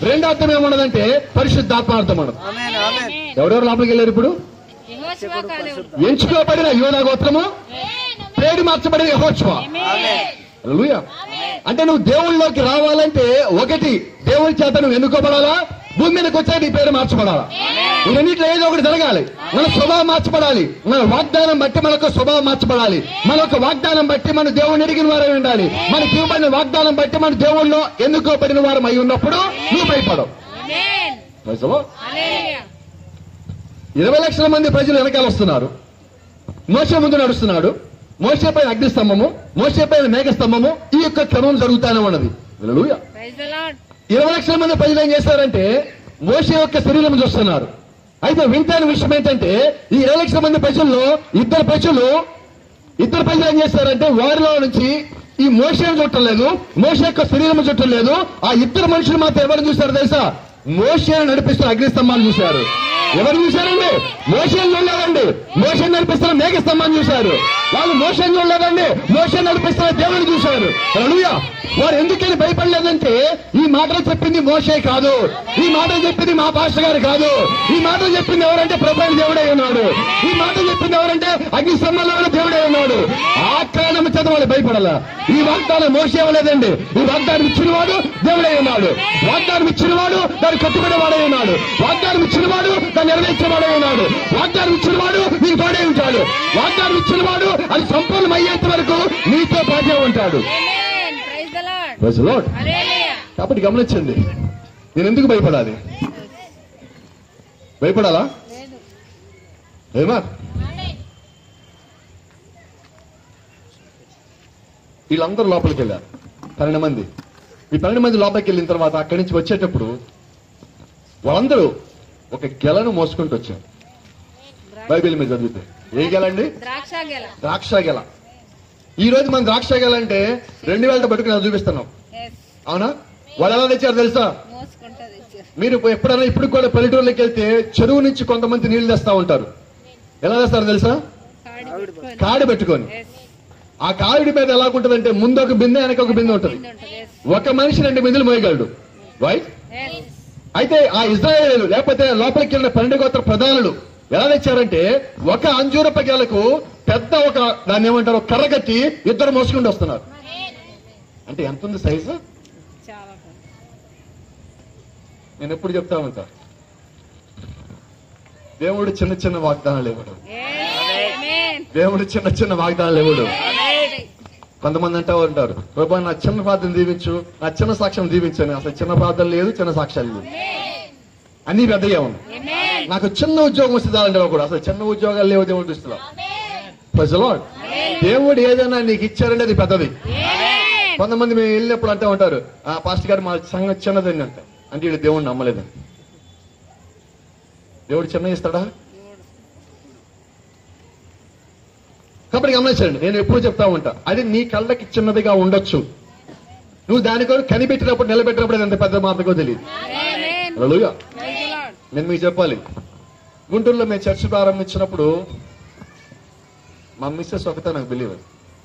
Speaker 4: రెండో అర్థం ఏమన్నదంటే పరిశుద్ధాత్మ అర్థం అన్నది
Speaker 5: ఆమెన్ ఆమెన్
Speaker 4: ఎవరెవరు లోపలికి వెళ్ళారు ఇప్పుడు
Speaker 3: యెహోషువ కాలేవు
Speaker 4: ఎంచుకోబడిన యోనా గోత్రము పేరు మార్చబడిన యహోత్సవ హల్లెలూయా. అంటే నువ్వు దేవుళ్ళలోకి రావాలంటే ఒకటి దేవుడి చేత నువ్వు ఎన్నుకోబడాలా భూమి మీదకి వచ్చా నీ పేరు మార్చబడాలా ఈ రెండిట్లో ఏదో ఒకటి జరగాలి మన స్వభావం మార్చబడాలి మన వాగ్దానం బట్టి మనకు స్వభావం మార్చబడాలి మన యొక్క వాగ్దానం బట్టి మన దేవుడిని ఎరిగిన వారై ఉండాలి మనకి ఇవ్వబడిన వాగ్దానం బట్టి మన దేవుళ్ళలో ఎన్నుకోబడిన వారం అయి ఉన్నప్పుడు నువ్వు భయపడవు
Speaker 3: ఆమేన్
Speaker 4: Praise the Lord.
Speaker 3: హల్లెలూయా
Speaker 4: ఇరవై లక్షల మంది ప్రజలు వెనకాల వస్తున్నారు మోసే ముందు నడుస్తున్నాడు మోసే పైన అగ్నిస్తంభము మోసే పైన మేఘస్తంభము ఈ యొక్క క్రమం జరుగుతానే ఉన్నది హల్లెలూయా.
Speaker 3: ప్రైజ్ ద లార్డ్
Speaker 4: ఇరవై లక్షల మంది ప్రజలు ఏం చేశారంటే మోసే యొక్క శరీరం చూస్తున్నారు అయితే వింతైన విషయం ఏంటంటే ఈ ఇరవై లక్షల మంది ప్రజల్లో ఇద్దరు ప్రజలు ఇద్దరు ప్రజలు ఏం చేస్తారంటే వారిలో నుంచి ఈ మోషన్ చుట్టం లేదు మోస యొక్క శరీరం చుట్టం లేదు ఆ ఇద్దరు మనుషులు మాత్రం ఎవరు చూశారు తెలుసా మోషన్ నడిపిస్తున్న అగ్నిస్తంభాన్ని చూశారు ఎవరు చూశారండి మోషన్ చూడలేదండి మోషన్ నడిపిస్తున్న మేఘస్తంభాన్ని చూశారు వాళ్ళు మోషన్ చూడలేదండి మోషన్ నడిపిస్తున్న దేవుని చూశారు హల్లెలూయా. వారు ఎందుకని భయపడలేదంటే ఈ మాటలు చెప్పింది మోషే కాదు ఈ మాటలు చెప్పింది మా పాస్టర్ గారు కాదు ఈ మాటలు చెప్పింది ఎవరంటే ప్రపంచ దేవుడే ఉన్నాడు ఈ మాటలు చెప్పింది ఎవరంటే అగ్ని స్తంభంలో ఉన్న దేవుడే ఉన్నాడు ఆ కారణం చేత వాళ్ళు భయపడాల ఈ వాగ్దానం మోసే ఇవ్వలేదండి ఈ వాగ్దానం ఇచ్చినవాడు దేవుడే ఉన్నాడు వాగ్దానం ఇచ్చినవాడు దాన్ని కట్టుబడేవాడే ఉన్నాడు వాగ్దానం ఇచ్చినవాడు దాన్ని నెరవేర్చేవాడే ఉన్నాడు వాగ్దానం ఇచ్చినవాడు నీకు తోడే ఉంటాడు వాగ్దానం ఇచ్చినవాడు అది సంపూర్ణం అయ్యేంత వరకు నీతో పాటే ఉంటాడు
Speaker 3: amen praise the Lord
Speaker 4: Praise the Lord.
Speaker 3: Hallelujah
Speaker 4: కాబట్టి గమనించండి నేను ఎందుకు భయపడాలి భయపడాలా ఏమా వీళ్ళందరూ లోపలికి వెళ్ళారు పన్నెండు మంది ఈ పన్నెండు మంది లోపలికి వెళ్ళిన తర్వాత అక్కడి నుంచి వచ్చేటప్పుడు వాళ్ళందరూ ఒక గెలను మోసుకుంటూ వచ్చారు బైబిల్ మీద చదివితే ఏ గెలండి
Speaker 3: ద్రాక్ష గెల
Speaker 4: ద్రాక్ష గెల ఈ రోజు మనం ద్రాక్ష గెల అంటే రెండు వేలతో పట్టుకుని అది చూపిస్తున్నాం
Speaker 3: ఎస్
Speaker 4: అవునా వాళ్ళు ఎలా తెచ్చారు తెలుసా
Speaker 3: మోసుకుంటది ఇచ్చారు
Speaker 4: మీరు ఎప్పుడైనా ఇప్పుడు కూడా పల్లెటూరులోకి వెళ్తే చెరువు నుంచి కొంతమంది నీళ్లు తెస్తా ఉంటారు ఎలా తెస్తారు తెలుసా
Speaker 3: కాడి పెట్టుకొని
Speaker 4: కాడి పెట్టుకొని
Speaker 3: ఎస్
Speaker 4: ఆ కాడి మీద ఎలా ఉంటుందంటే ముందు ఒక బిందె వెనక ఒక బిందె ఉంటుంది
Speaker 3: ఉంటది ఎస్
Speaker 4: ఒక మనిషి రెండు బిందెలు మోయగలడు రైట్
Speaker 3: ఎస్
Speaker 4: అయితే ఆ ఇజ్రాయేలు లేకపోతే లోపలికి వెళ్ళిన పన్నెండు గోత్ర ప్రధానులు ఎలా తెచ్చారంటే ఒక అంజూరప గెలకు పెద్ద ఒక దాన్ని ఏమంటారు కర్ర కట్టి ఇద్దరు మోసుకుంటూ వస్తున్నారు అంటే ఎంత ఉంది సైజు
Speaker 3: చాలా
Speaker 4: నేను ఎప్పుడు చెప్తా ఉంటా దేవుడు చిన్న చిన్న వాగ్దానాలు ఇవ్వడు
Speaker 3: ఆమేన్
Speaker 4: దేవుడు చిన్న చిన్న వాగ్దానాలు ఇవ్వడు కొంతమంది అంటూ ఉంటారు ప్రభా నా చిన్న ప్రార్థన దీవించు నా చిన్న సాక్ష్యం దీవించని అసలు చిన్న ప్రార్థన లేదు చిన్న సాక్ష్యాలు లేవు అన్ని పెద్దగా ఉన్నాయి
Speaker 3: ఆమేన్
Speaker 4: నాకు చిన్న ఉద్యోగం వస్తుందంటే కూడా అసలు చిన్న ఉద్యోగాలు లేవు దేవుడు దృష్టిలో ప్రజలో దేవుడు ఏదైనా నీకు ఇచ్చారంటే అది పెద్దది
Speaker 3: ఆమేన్
Speaker 4: కొంతమంది మేము వెళ్ళినప్పుడు అంటూ ఉంటారు ఆ పాస్టర్ గారు మా సంఘం చిన్నదండి అంట అంటే వీడు దేవుడిని నమ్మలేదని దేవుడు చిన్న ఇస్తాడా కాబట్టి గమనించండి నేను ఎప్పుడు చెప్తా ఉంటా అది నీ కళ్ళకి చిన్నదిగా ఉండొచ్చు నువ్వు దాని కొరకు కనిపెట్టినప్పుడు నిలబెట్టినప్పుడు అది ఎంత పెద్ద మాటకో తెలియదు
Speaker 3: amen
Speaker 4: hallelujah.
Speaker 3: Praise the Lord
Speaker 4: నేను మీకు చెప్పాలి గుంటూరులో మేము చర్చ్ ప్రారంభించినప్పుడు మా మిస్సెస్ ఒకటే నాకు బిలీవ్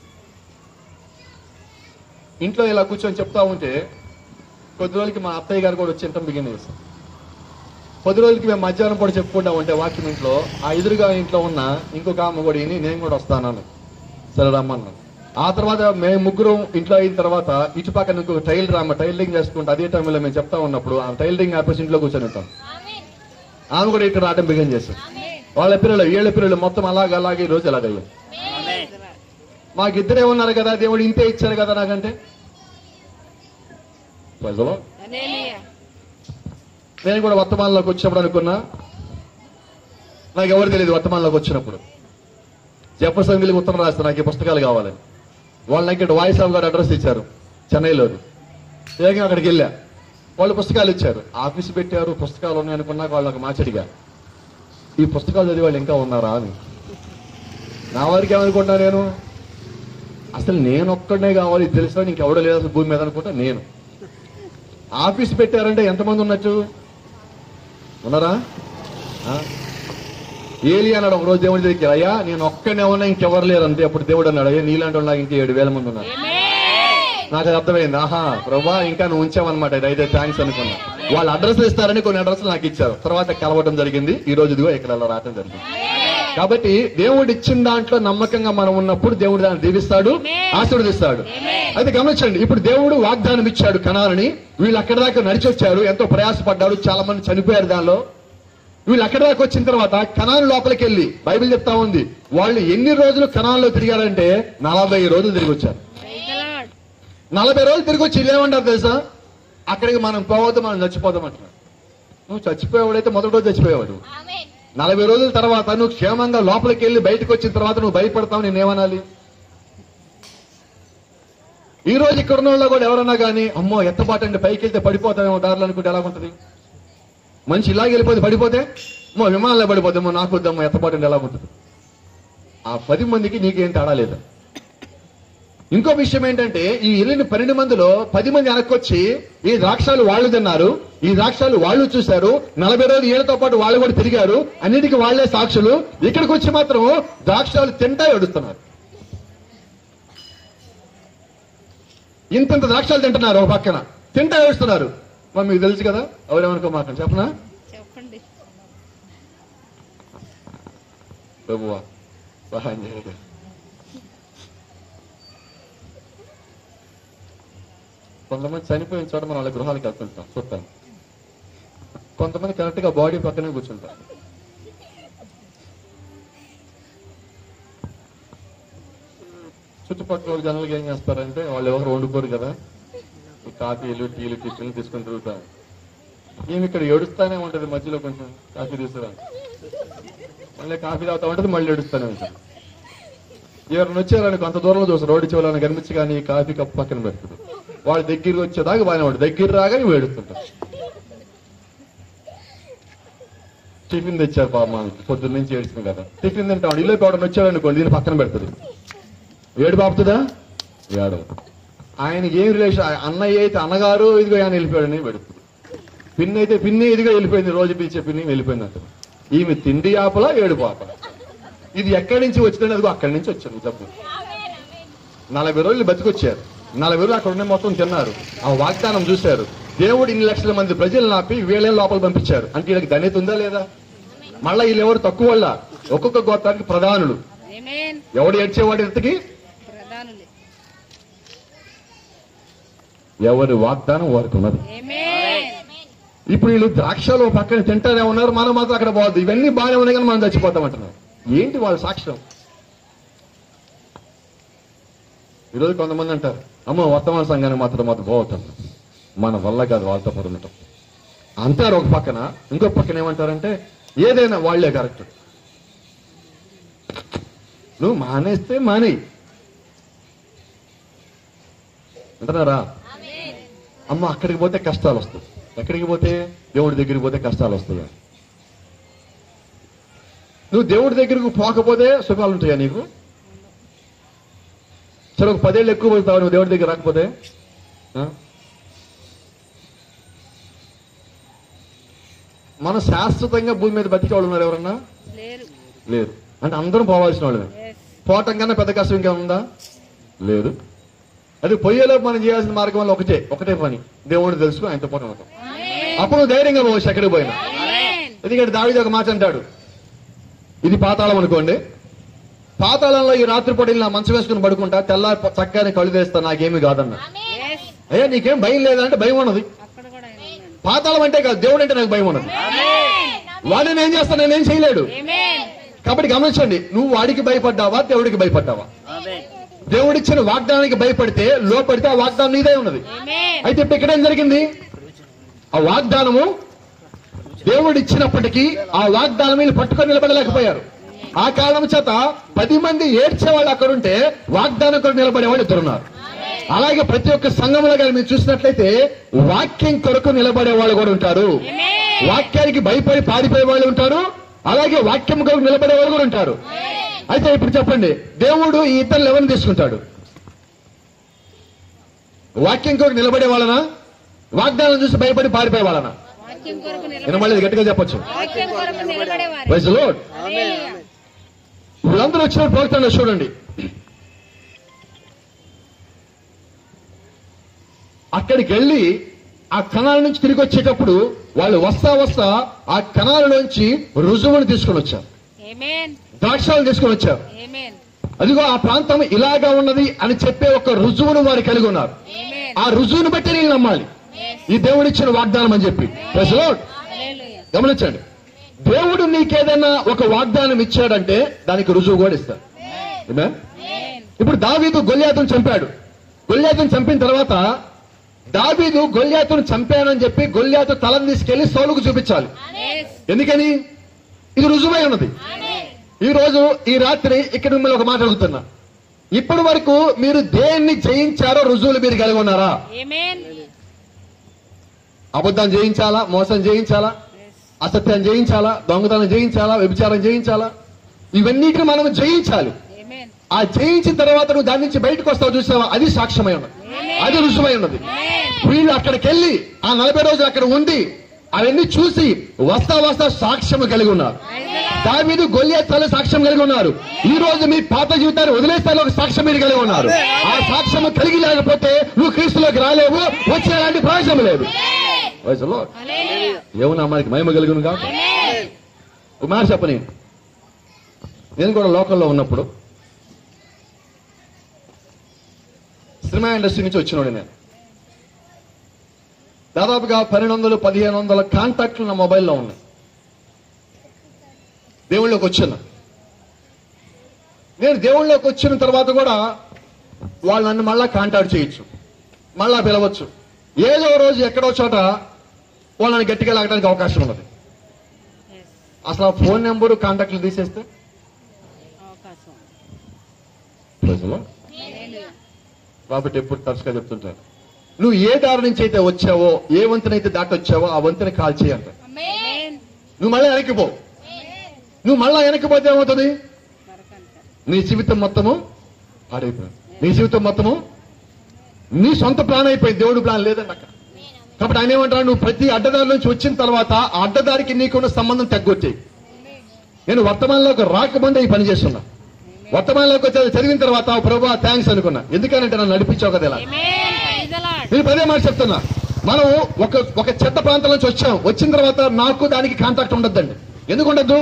Speaker 4: ఇంట్లో ఇలా కూర్చొని చెప్తా ఉంటే కొద్ది రోజులకి మా అత్తయ్య గారు కూడా వచ్చి ఇంటం బిగిన్ చేశారు కొద్ది రోజులకి మేము మధ్యాహ్నం కూడా చెప్పుకుంటా ఉంటే వాక్యం ఇంట్లో ఆ ఎదురుగా ఇంట్లో ఉన్న ఇంకొక ఆమె కూడా విని నేను కూడా వస్తాను సరే రమ్మన్నాను ఆ తర్వాత మేము ముగ్గురం ఇంట్లో అయిన తర్వాత ఇటు పక్కన ఇంకొక టైలర్ ఆమె టైలరింగ్ చేసుకుంటే అదే టైంలో మేము చెప్తా ఉన్నప్పుడు ఆ టైలరింగ్ ఆపేసి ఇంట్లో కూర్చొని ఉంటాం ఆమె కూడా ఇక్కడ రావడం బిగిన్ చేశారు వాళ్ళ పిల్లలు ఏళ్ళ పిల్లలు మొత్తం అలాగే అలాగే ఈ రోజు అలాగయ్యాం మాకు ఇద్దరే ఉన్నారు కదా దేవుడు ఇంతే ఇచ్చారు కదా నాకంటే ప్రజలు
Speaker 3: హల్లెలూయా
Speaker 4: నేను కూడా వర్తమానంలోకి వచ్చినప్పుడు అనుకున్నా నాకు ఎవరు తెలియదు వర్తమానంలోకి వచ్చినప్పుడు జెఫర్సన్ విల్కి ఉత్తరం రాస్తే నాకు ఈ పుస్తకాలు కావాలని వాళ్ళు నాకు ఇక్కడ వాయిస్ ఆఫ్ గారు అడ్రస్ ఇచ్చారు చెన్నైలో వేగంగా అక్కడికి వెళ్ళా వాళ్ళు పుస్తకాలు ఇచ్చారు ఆఫీస్ పెట్టారు పుస్తకాలు ఉన్నాయి అనుకున్నాక వాళ్ళు ఒక మాచడిగా ఈ పుస్తకాలు చదివి వాళ్ళు ఇంకా ఉన్నారా అని నా వారికి ఏమనుకుంటా నేను అసలు నేను ఒక్కడనే కావాలి ఇది తెలుసా ఇంకెవడో లేదు అసలు భూమి మీద అనుకుంటా నేను ఆఫీస్ పెట్టారంటే ఎంతమంది ఉన్నట్టు ఉన్నారా ఆ? ఏలి అన్నాడు ఒక రోజు దేవుడి దగ్గర అయ్యా నేను ఒక్కనే ఉన్నా ఇంకెవరు లేరు అంతే అప్పుడు దేవుడు అన్నాడు అయ్యా నీలాంటి వాళ్ళు నాకు ఇంకా ఏడు వేల మంది ఉన్నారు
Speaker 3: ఆమేన్
Speaker 4: నాకు అది అర్థమైంది ఆహా ప్రభా ఇంకా నువ్వు ఉంచావన్నమాట ఇది అయితే థ్యాంక్స్ అనుకున్నా వాళ్ళు అడ్రస్ ఇస్తారని కొన్ని అడ్రస్ నాకు ఇచ్చారు తర్వాత కలవడం జరిగింది ఈ రోజు ఇదిగో ఇక్కడ అలా రావడం జరిగింది కాబట్టి దేవుడు ఇచ్చిన దాంట్లో నమ్మకంగా మనం ఉన్నప్పుడు దేవుడు దాన్ని దీవిస్తాడు ఆశీర్వదిస్తాడు అయితే గమనించండి ఇప్పుడు దేవుడు వాగ్దానం ఇచ్చాడు కణాలని వీళ్ళు అక్కడి దాకా నడిచి వచ్చారు ఎంతో ప్రయాసపడ్డారు చాలా మంది చనిపోయారు దానిలో వీళ్ళు అక్కడి దాకా వచ్చిన తర్వాత కణాలు లోపలికి వెళ్ళి బైబిల్ చెప్తా ఉంది వాళ్ళు ఎన్ని రోజులు కణాల్లో తిరిగారంటే నలభై రోజులు తిరిగి వచ్చారు
Speaker 3: Praise the Lord.
Speaker 4: నలభై రోజులు తిరిగి వచ్చి వీళ్ళు ఏమంటారు తెలుసా అక్కడికి మనం పోవద్దు మనం చచ్చిపోదాం అంటున్నారు నువ్వు చచ్చిపోయేవాడైతే మొదటి రోజు చచ్చిపోయేవాడు నలభై రోజుల తర్వాత నువ్వు క్షేమంగా లోపలికి వెళ్ళి బయటకు వచ్చిన తర్వాత నువ్వు భయపడతావు నేనేమనాలి ఈ రోజు ఇక్కడ ఉన్న వాళ్ళు కూడా ఎవరన్నా కానీ అమ్మో ఎత్తబాటండి పైకి వెళ్తే పడిపోతామేమో దారిలో అనుకుంటే ఎలా ఉంటుంది మనిషి ఇలాగ వెళ్ళిపోతే పడిపోతే అమ్మో విమానంలో పడిపోతామో నాకు వద్దమ్మో ఎత్తబాటండి ఎలా ఉంటుంది ఆ పది మందికి నీకేం తేడా లేదు ఇంకో విషయం ఏంటంటే ఈ వెళ్ళిన పన్నెండు మందిలో పది మంది వెనక్కొచ్చి ఈ ద్రాక్షాలు వాళ్ళు తిన్నారు ఈ ద్రాక్షాలు వాళ్ళు చూశారు నలభై రోజులు ఏళ్లతో పాటు వాళ్ళు కూడా తిరిగారు అన్నిటికీ వాళ్లే సాక్షులు ఇక్కడికి వచ్చి మాత్రం ద్రాక్షాలు తింటా ఏడుస్తున్నారు ఇంతంత ద్రాక్షాలు తింటున్నారు ఒక పక్కన తింటా ఏడుస్తున్నారు మరి మీకు తెలుసు కదా ఎవరేమనుకో మాకండి చెప్పనా
Speaker 3: చెప్పండి
Speaker 4: ప్రభువా సహాయం చేయదు కొంతమంది చనిపోయిన చోట మనం వాళ్ళ గృహాలకు వెళ్తుంటాం చూస్తాం కొంతమంది కరెక్ట్ గా బాడీ పక్కనే కూర్చుంటారు చుట్టుపక్కల జనాలకి ఏం చేస్తారంటే వాళ్ళు ఎవరు వండుకోరు కదా ఈ కాఫీలు టీలు టిఫిన్లు తీసుకొని తిరుగుతారు ఈమె ఇక్కడ ఏడుస్తానే ఉంటది మధ్యలో కొంచెం కాఫీ తీసుకురా మళ్ళీ కాఫీ తాగుతా ఉంటది మళ్ళీ ఏడుస్తానే ఉంటాడు ఎవరిని వచ్చారని కొంత దూరంలో చూస్తారు రోడ్డు చివరని కనిపించి కానీ ఈ కాఫీ కప్పు పక్కన పెడతాడు వాడు దగ్గరికి వచ్చేదాకా బాగానే వాడు దగ్గర రాగానే ఏడుస్తుంటాడు టిఫిన్ తెచ్చారు పాప మాకు పొద్దున్న నుంచి ఏడుస్తుంది కదా టిఫిన్ తింటాడు ఇల్లు ఎవడని వచ్చాడు అనుకోండి దీన్ని పక్కన పెడతాడు ఏడు బాపుతుందా ఏడు ఆయనకి ఏం రిలేషన్ అన్నయ్య అయితే అన్నగారు ఇదిగో ఆయన వెళ్ళిపోయాడని పెడుతుంది పిన్ని అయితే పిన్ని ఇదిగా వెళ్ళిపోయింది రోజు పిలిచే పిన్ని వెళ్ళిపోయింది అంటారు ఈమె తిండి ఆపల ఏడు పాప ఇది ఎక్కడి నుంచి వచ్చిందని అదిగో అక్కడి నుంచి వచ్చింది జబ్బు నలభై రోజులు బతికొచ్చారు నలభై రోజులు అక్కడ ఉన్న మొత్తం తిన్నారు ఆ వాగ్దానం చూశారు దేవుడు ఇన్ని లక్షల మంది ప్రజలు నాపి వీళ్ళే లోపల పంపించారు అంటే వీళ్ళకి ధన్యత ఉందా లేదా మళ్ళా వీళ్ళు ఎవరు తక్కువ వల్ల ఒక్కొక్క గోత్రానికి ప్రధానులు
Speaker 3: Amen.
Speaker 4: ఎవడు ఏడ్చేవాడి ఇంతకి
Speaker 3: ప్రధానులే
Speaker 4: ఎవరి వాగ్దానం వారికి ఉన్నది
Speaker 3: Amen.
Speaker 4: ఇప్పుడు వీళ్ళు ద్రాక్షలు ఓ పక్కన తింటానే ఉన్నారు మనం మాత్రం అక్కడ పోవద్దు ఇవన్నీ బాగానే ఉన్నాయి కానీ మనం చచ్చిపోతాం అంటున్నారు ఏంటి వాళ్ళ సాక్ష్యం ఈరోజు కొంతమంది అంటారు అమ్మ వర్తమాన సంఘానికి మాత్రం మాత్రం పోవటం మన వల్ల కాదు వాళ్ళతో పాటు ఉండటం అంటారు ఒక పక్కన ఇంకో పక్కన ఏమంటారంటే ఏదైనా వాళ్లే కరెక్ట్ నువ్వు మానేస్తే మానేయి అంటున్నారా అమ్మ అక్కడికి పోతే కష్టాలు వస్తాయి ఎక్కడికి పోతే దేవుడి దగ్గరికి పోతే కష్టాలు వస్తాయి నువ్వు దేవుడి దగ్గరకు పోకపోతే సుఖాలు ఉంటాయా నీకు సరే ఒక పదేళ్ళు ఎక్కువ పోతావు నువ్వు దేవుడి దగ్గర రాకపోతే ఆ? మనం శాశ్వతంగా భూమి మీద బతికే వాళ్ళు ఉన్నారు ఎవరన్నా
Speaker 3: లేరు
Speaker 4: లేదు అంటే అందరం పోవాల్సిన వాళ్ళమే
Speaker 3: Yes.
Speaker 4: పోవటం కన్నా పెద్ద కష్టం ఇంకా ఉందా లేదు అది పొయ్యేలోపు మనం చేయాల్సిన మార్గం వల్ల ఒకటే ఒకటే పని దేవుడిని తెలుసుకుని ఆయనతో పాటు ఉండటం అప్పుడు నువ్వు ధైర్యంగా పోవచ్చు ఎక్కడికి పోయినా
Speaker 3: Amen.
Speaker 4: ఎందుకంటే దావిది ఒక మాట అంటాడు ఇది పాతాళం అనుకోండి పాతాళంలో ఈ రాత్రిపూట ఇలా మంచం వేసుకుని పడుకుంటా తెల్లారి చక్కని కళ్ళు వేస్తా నాకేమీ కాదన్నా
Speaker 3: Yes.
Speaker 4: అయ్యా నీకేం భయం లేదంటే భయం ఉన్నది
Speaker 3: అక్కడ కూడా ఆయన ఉన్నాడు.
Speaker 4: పాతాళం అంటే కాదు దేవుడు అంటే నాకు భయం ఉన్నది వాడు నేనేం చేస్తాను నేనేం చేయలేడు
Speaker 3: Amen.
Speaker 4: కాబట్టి గమనించండి నువ్వు వాడికి భయపడ్డావా దేవుడికి భయపడ్డావా దేవుడిచ్చిన వాగ్దానానికి భయపడితే లోపడితే ఆ వాగ్దానం నీదే ఉన్నది
Speaker 3: Amen.
Speaker 4: అయితే ఇప్పుడు ఇక్కడ ఏం జరిగింది ఆ వాగ్దానము దేవుడు ఇచ్చినప్పటికీ ఆ వాగ్దానం వీళ్ళు పట్టుకొని నిలబడలేకపోయారు ఆ కారణం చేత పది మంది ఏడ్చే వాళ్ళు అక్కడుంటే వాగ్దానం కొరకు నిలబడే వాళ్ళు ఇద్దరున్నారు అలాగే ప్రతి ఒక్క సంఘంలో కానీ మీరు చూసినట్లయితే వాక్యం కొరకు నిలబడే వాళ్ళు కూడా ఉంటారు
Speaker 3: Amen.
Speaker 4: వాక్యానికి భయపడి పారిపోయే వాళ్ళు ఉంటారు అలాగే వాక్యం కొరకు నిలబడే వాళ్ళు కూడా ఉంటారు అయితే ఇప్పుడు చెప్పండి దేవుడు ఈ ఇద్దరు ఎవరిని తీసుకుంటాడు వాక్యం కొరకు నిలబడే వాళ్ళనా వాగ్దానం చూసి భయపడి పారిపోయే వాళ్ళనా
Speaker 3: వాక్యం కొరకు నిలబడే
Speaker 4: వినమలేదు గట్టిగా చెప్పొచ్చు
Speaker 3: వాక్యం కొరకు నిలబడేవారు
Speaker 4: Praise the Lord.
Speaker 3: Hallelujah.
Speaker 4: వీళ్ళందరూ వచ్చిన పోతాడు చూడండి అక్కడికి వెళ్ళి ఆ కణాల నుంచి తిరిగి వచ్చేటప్పుడు వాళ్ళు వస్తా వస్తా ఆ కణాలలోంచి రుజువును తీసుకొని వచ్చారు
Speaker 3: Amen.
Speaker 4: ద్రాక్షాలు తీసుకొని వచ్చారు
Speaker 3: Amen.
Speaker 4: అదిగో ఆ ప్రాంతం ఇలాగా ఉన్నది అని చెప్పే ఒక రుజువును వారు కలిగి ఉన్నారు
Speaker 3: Amen.
Speaker 4: ఆ రుజువును బట్టి నేను నమ్మాలి ఈ దేవుడిచ్చిన వాగ్దానం అని చెప్పి Praise the Lord.
Speaker 3: Hallelujah.
Speaker 4: గమనించండి దేవుడు నీకేదైనా ఒక వాగ్దానం ఇచ్చాడంటే దానికి రుజువు కూడా ఇస్తాడు Amen?
Speaker 3: Amen.
Speaker 4: ఇప్పుడు దావీదు గొల్యాతును చంపాడు గొల్యాతును చంపిన తర్వాత దావీదు గొల్యాతును చంపానని చెప్పి గొల్యాతు తలను తీసుకెళ్లి సౌలుకు చూపించాలి
Speaker 3: Yes.
Speaker 4: ఎందుకని ఇది రుజువై ఉన్నది ఈ రోజు ఈ రాత్రి ఇక్కడ మిమ్మల్ని ఒక మాట అడుగుతున్నా ఇప్పటి వరకు మీరు దేన్ని జయించారో రుజువులు మీరు కలిగి ఉన్నారా
Speaker 3: Amen.
Speaker 4: అబద్ధం జయించాలా మోసం జయించాలా అసత్యం జయించాలా దొంగతనం జయించాలా వ్యభిచారం జయించాలా ఇవన్నిటిని మనం జయించాలి
Speaker 3: Amen.
Speaker 4: ఆ జయించిన తర్వాత నువ్వు దాని నుంచి బయటకు వస్తావు చూసావా అది సాక్ష్యమై ఉన్నది అది రుజువై ఉన్నది వీళ్ళు అక్కడికి వెళ్ళి ఆ నలభై రోజులు అక్కడ ఉండి అవన్నీ చూసి వస్తా వస్తా సాక్ష్యం కలిగి ఉన్నారు దావీదు గొల్లియత్తాలు సాక్ష్యం కలిగి ఉన్నారు ఈ రోజు మీ పాత జీవితాన్ని వదిలేస్తాలో ఒక సాక్ష్యం మీరు కలిగి ఉన్నారు ఆ సాక్ష్యం కలిగి లేకపోతే నువ్వు క్రీస్తులోకి రాలేవు వచ్చే అలాంటి ప్రయోజనం లేదు వయసులో
Speaker 3: Hallelujah.
Speaker 4: ఏమన్నా మనకి మహిమ కలిగిన కాదు
Speaker 3: Amen.
Speaker 4: ఒక మాట చెప్పని నేను కూడా లోకల్లో ఉన్నప్పుడు సినిమా ఇండస్ట్రీ నుంచి వచ్చినోడు నేను దాదాపుగా పన్నెండు వందలు పదిహేను వందల కాంటాక్ట్లు నా మొబైల్లో ఉన్నాయి దేవుళ్ళలోకి వచ్చాను నేను దేవుళ్ళలోకి వచ్చిన తర్వాత కూడా వాళ్ళు నన్ను మళ్ళా కాంటాక్ట్ చేయొచ్చు మళ్ళా పిలవచ్చు ఏదో రోజు ఎక్కడో చోట వాళ్ళని గట్టిగా లాగడానికి అవకాశం ఉన్నది
Speaker 3: Yes.
Speaker 4: అసలు ఆ ఫోన్ నెంబరు కాంటాక్ట్లు తీసేస్తే
Speaker 3: అవకాశం
Speaker 4: ప్రజలు
Speaker 3: Hallelujah.
Speaker 4: కాబట్టి ఎప్పుడు తరచుగా చెప్తుంటారు నువ్వు ఏ దారి నుంచి అయితే వచ్చావో ఏ వంతెనైతే దాటి వచ్చావో ఆ వంతెన కాల్ చేయంట
Speaker 3: Amen.
Speaker 4: నువ్వు మళ్ళీ వెనక్కిపో నువ్వు మళ్ళా వెనక్కిపోతే ఏమవుతుంది
Speaker 3: మరకంట.
Speaker 4: నీ జీవితం మొత్తము పాడైపోయింది నీ జీవితం మొత్తము నీ సొంత ప్లాన్ అయిపోయింది దేవుడు ప్లాన్ లేదండి అక్కడ కాబట్టి ఆయన ఏమంటాడు నువ్వు ప్రతి అడ్డదారి నుంచి వచ్చిన తర్వాత ఆ అడ్డదారికి నీకున్న సంబంధం తగ్గొచ్చాయి నేను వర్తమానంలోకి రాకముందే ఈ పని చేస్తున్నా వర్తమానంలోకి వచ్చి చదివిన తర్వాత ప్రభు థ్యాంక్స్ అనుకున్నా ఎందుకనంటే నన్ను నడిపించావు కదా ఇలా
Speaker 3: Amen. Praise the Lord.
Speaker 4: నేను పదే మాట చెప్తున్నా మనం ఒక ఒక చెత్త ప్రాంతం నుంచి వచ్చాం వచ్చిన తర్వాత నాకు దానికి కాంటాక్ట్ ఉండద్దండి ఎందుకు ఉండద్దు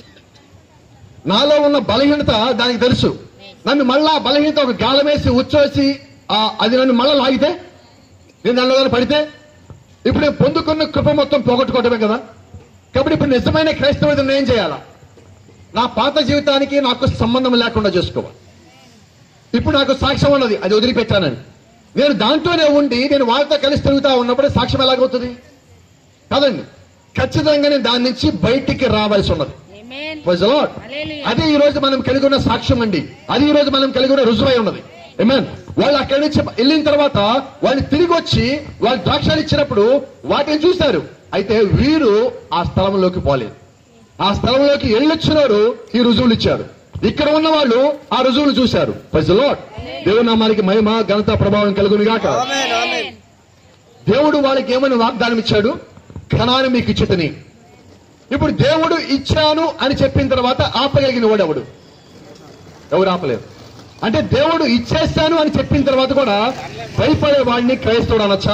Speaker 4: నాలో ఉన్న బలహీనత దానికి తెలుసు నన్ను మళ్ళా ఆ బలహీనత ఒక గాలమేసి ఉచ్చోసి ఆ, అది నన్ను మళ్ళా లాగితే నేను దానిలో కానీ పడితే ఇప్పుడు నేను పొందుకున్న కృప మొత్తం పోగొట్టుకోవటమే కదా కాబట్టి ఇప్పుడు నిజమైన క్రైస్తవుడు నేను ఏం చేయాలా నా పాత జీవితానికి నాకు సంబంధం లేకుండా చేసుకోవాలి ఇప్పుడు నాకు సాక్ష్యం ఉన్నది అది వదిలిపెట్టానని నేను దాంట్లోనే ఉండి నేను వాళ్ళతో కలిసి తిరుగుతా ఉన్నప్పుడు సాక్ష్యం ఎలాగవుతుంది కాదండి ఖచ్చితంగా నేను దాని నుంచి బయటికి రావాల్సి ఉన్నది
Speaker 3: Amen.
Speaker 4: Praise the Lord.
Speaker 3: Hallelujah.
Speaker 4: అదే ఈ రోజు మనం కలిగి ఉన్న సాక్ష్యం అండి అది ఈ రోజు మనం కలిగి ఉన్న రుజువై ఉన్నది Amen. వాళ్ళు అక్కడి నుంచి వెళ్ళిన తర్వాత వాళ్ళు తిరిగి వచ్చి వాళ్ళు ద్రాక్షాలు ఇచ్చినప్పుడు వాటిని చూశారు అయితే వీరు ఆ స్థలంలోకి పోలేదు ఆ స్థలంలోకి వెళ్ళొచ్చినారు ఈ రుజువులు ఇచ్చారు ఇక్కడ ఉన్న వాళ్ళు ఆ రుజువులు చూశారు Praise the Lord. దేవుని నామానికి మహిమ ఘనత ప్రభావం కలుగును గాక
Speaker 3: Amen.
Speaker 4: దేవుడు వాళ్ళకి ఏమని వాగ్దానం ఇచ్చాడు ఘనాన్ని మీకు ఇచ్చితని ఇప్పుడు దేవుడు ఇచ్చాను అని చెప్పిన తర్వాత ఆపగలిగిన వాడు ఎవడు ఎవరు ఆపలేరు అంటే దేవుడు ఇచ్చేస్తాను అని చెప్పిన తర్వాత కూడా భయపడే వాడిని క్రైస్తవుడు అనొచ్చా